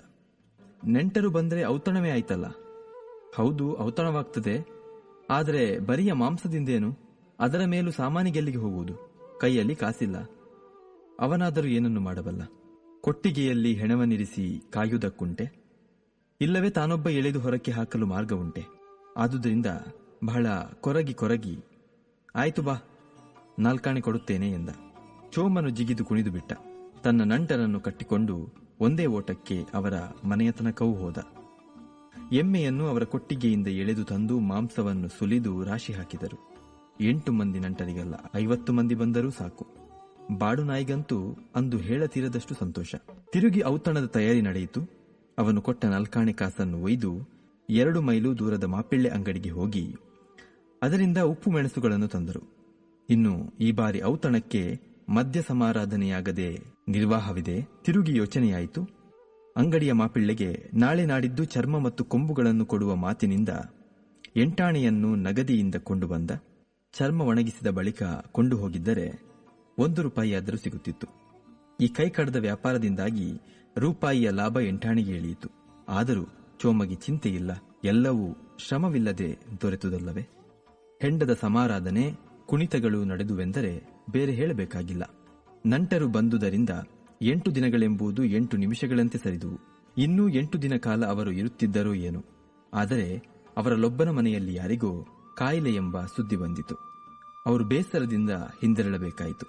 ನೆಂಟರು ಬಂದರೆ ಔತಣವೇ ಆಯ್ತಲ್ಲ ಹೌದು ಔತಣವಾಗ್ತದೆ ಆದರೆ ಬರಿಯ ಮಾಂಸದಿಂದೇನು ಅದರ ಮೇಲೂ ಸಾಮಾನಿಗೆಲ್ಲಿಗೆ ಹೋಗುವುದು ಕೈಯಲ್ಲಿ ಕಾಸಿಲ್ಲ ಅವನಾದರೂ ಏನನ್ನು ಮಾಡಬಲ್ಲ ಕೊಟ್ಟಿಗೆಯಲ್ಲಿ ಹೆಣವನ್ನಿರಿಸಿ ಕಾಯುವುದಕ್ಕುಂಟೆ ಇಲ್ಲವೇ ತಾನೊಬ್ಬ ಎಳೆದು ಹೊರಕ್ಕೆ ಹಾಕಲು ಮಾರ್ಗ ಉಂಟೆ ಆದುದರಿಂದ ಬಹಳ ಕೊರಗಿ ಕೊರಗಿ ಆಯ್ತು ಬಾ ನಾಲ್ಕಾಣೆ ಕೊಡುತ್ತೇನೆ ಎಂದ ಚೋಮನು ಜಿಗಿದು ಕುಣಿದು ಬಿಟ್ಟ ತನ್ನ ನಂಟರನ್ನು ಕಟ್ಟಿಕೊಂಡು ಒಂದೇ ಓಟಕ್ಕೆ ಅವರ ಮನೆಯ ತನಕವೂ ಹೋದ ಎಮ್ಮೆಯನ್ನು ಅವರ ಕೊಟ್ಟಿಗೆಯಿಂದ ಎಳೆದು ತಂದು ಮಾಂಸವನ್ನು ಸುಲಿದು ರಾಶಿ ಹಾಕಿದರು ಎಂಟು ಮಂದಿ ನಂಟರಿಗಲ್ಲ ಐವತ್ತು ಮಂದಿ ಬಂದರೂ ಸಾಕು ಬಾಡು ನಾಯಿಗಂತೂ ಅಂದು ಹೇಳತೀರದಷ್ಟು ಸಂತೋಷ ತಿರುಗಿ ಔತಣದ ತಯಾರಿ ನಡೆಯಿತು ಅವನು ಕೊಟ್ಟ ನಾಲ್ಕಾಣೆ ಕಾಸನ್ನು ಒಯ್ದು ಎರಡು ಮೈಲು ದೂರದ ಮಾಪಿಳ್ಳೆ ಅಂಗಡಿಗೆ ಹೋಗಿ ಅದರಿಂದ ಉಪ್ಪು ಮೆಣಸುಗಳನ್ನು ತಂದರು ಇನ್ನು ಈ ಬಾರಿ ಔತಣಕ್ಕೆ ಮದ್ಯ ಸಮಾರಾಧನೆಯಾಗದೆ ನಿರ್ವಾಹವಿದೆ ತಿರುಗಿ ಯೋಚನೆಯಾಯಿತು ಅಂಗಡಿಯ ಮಾಪಿಳ್ಳೆಗೆ ನಾಳೆ ನಾಡಿದ್ದು ಚರ್ಮ ಮತ್ತು ಕೊಂಬುಗಳನ್ನು ಕೊಡುವ ಮಾತಿನಿಂದ ಎಂಟಾಣೆಯನ್ನು ನಗದಿಯಿಂದ ಕೊಂಡು ಬಂದ ಚರ್ಮ ಒಣಗಿಸಿದ ಬಳಿಕ ಕೊಂಡು ಹೋಗಿದ್ದರೆ ಒಂದು ರೂಪಾಯಿ ಆದರೂ ಸಿಗುತ್ತಿತ್ತು ಈ ಕೈ ಕಡದ ವ್ಯಾಪಾರದಿಂದಾಗಿ ರೂಪಾಯಿಯ ಲಾಭ ಎಂಟಾಣಿಗೆ ಇಳಿಯಿತು ಆದರೂ ಚೋಮಗೆ ಚಿಂತೆಯಿಲ್ಲ ಎಲ್ಲವೂ ಶ್ರಮವಿಲ್ಲದೆ ದೊರೆತುದಲ್ಲವೇ ಹೆಂಡದ ಸಮಾರಾಧನೆ ಕುಣಿತಗಳು ನಡೆದುವೆಂದರೆ ಬೇರೆ ಹೇಳಬೇಕಾಗಿಲ್ಲ ನಂಟರು ಬಂದುದರಿಂದ ಎಂಟು ದಿನಗಳೆಂಬುದು ಎಂಟು ನಿಮಿಷಗಳಂತೆ ಸರಿದುವು ಇನ್ನೂ ಎಂಟು ದಿನ ಕಾಲ ಅವರು ಇರುತ್ತಿದ್ದರೋ ಏನು ಆದರೆ ಅವರಲ್ಲೊಬ್ಬನ ಮನೆಯಲ್ಲಿ ಯಾರಿಗೋ ಕಾಯಿಲೆ ಎಂಬ ಸುದ್ದಿ ಬಂದಿತು ಅವರು ಬೇಸರದಿಂದ ಹಿಂದಿರಳಬೇಕಾಯಿತು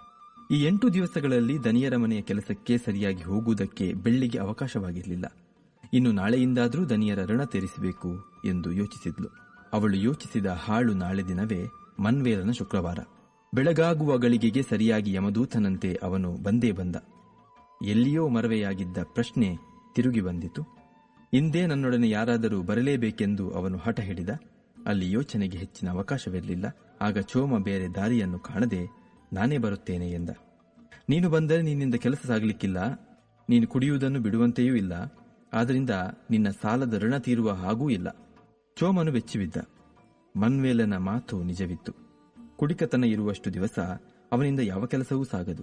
ಈ ಎಂಟು ದಿವಸಗಳಲ್ಲಿ ದನಿಯರ ಮನೆಯ ಕೆಲಸಕ್ಕೆ ಸರಿಯಾಗಿ ಹೋಗುವುದಕ್ಕೆ ಬೆಳ್ಳಿಗೆ ಅವಕಾಶವಾಗಿರಲಿಲ್ಲ ಇನ್ನು ನಾಳೆಯಿಂದಾದರೂ ದನಿಯರ ಋಣ ತೀರಿಸಬೇಕು ಎಂದು ಯೋಚಿಸಿದ್ಲು ಅವಳು ಯೋಚಿಸಿದ ಹಾಳು ನಾಳೆ ದಿನವೇ ಮನ್ವೇಲನ ಶುಕ್ರವಾರ ಬೆಳಗಾಗುವ ಗಳಿಗೆಗೆ ಸರಿಯಾಗಿ ಯಮದೂತನಂತೆ ಅವನು ಬಂದೇ ಬಂದ ಎಲ್ಲಿಯೋ ಮರವೆಯಾಗಿದ್ದ ಪ್ರಶ್ನೆ ತಿರುಗಿ ಬಂದಿತು ಇಂದೇ ನನ್ನೊಡನೆ ಯಾರಾದರೂ ಬರಲೇಬೇಕೆಂದು ಅವನು ಹಠ ಹಿಡಿದ ಅಲ್ಲಿ ಯೋಚನೆಗೆ ಹೆಚ್ಚಿನ ಅವಕಾಶವಿರಲಿಲ್ಲ ಆಗ ಚೋಮ ಬೇರೆ ದಾರಿಯನ್ನು ಕಾಣದೆ ನಾನೇ ಬರುತ್ತೇನೆ ಎಂದ ನೀನು ಬಂದರೆ ನಿನ್ನಿಂದ ಕೆಲಸ ಸಾಗಲಿಕ್ಕಿಲ್ಲ ನೀನು ಕುಡಿಯುವುದನ್ನು ಬಿಡುವಂತೆಯೂ ಇಲ್ಲ ಆದ್ದರಿಂದ ನಿನ್ನ ಸಾಲದ ಋಣ ತೀರುವ ಹಾಗೂ ಇಲ್ಲ ಚೋಮನು ಬೆಚ್ಚಿಬಿದ್ದ ಮನ್ವೇಲನ ಮಾತು ನಿಜವಿತ್ತು ಕುಡಿಕತನ ಇರುವಷ್ಟು ದಿವಸ ಅವನಿಂದ ಯಾವ ಕೆಲಸವೂ ಸಾಗದು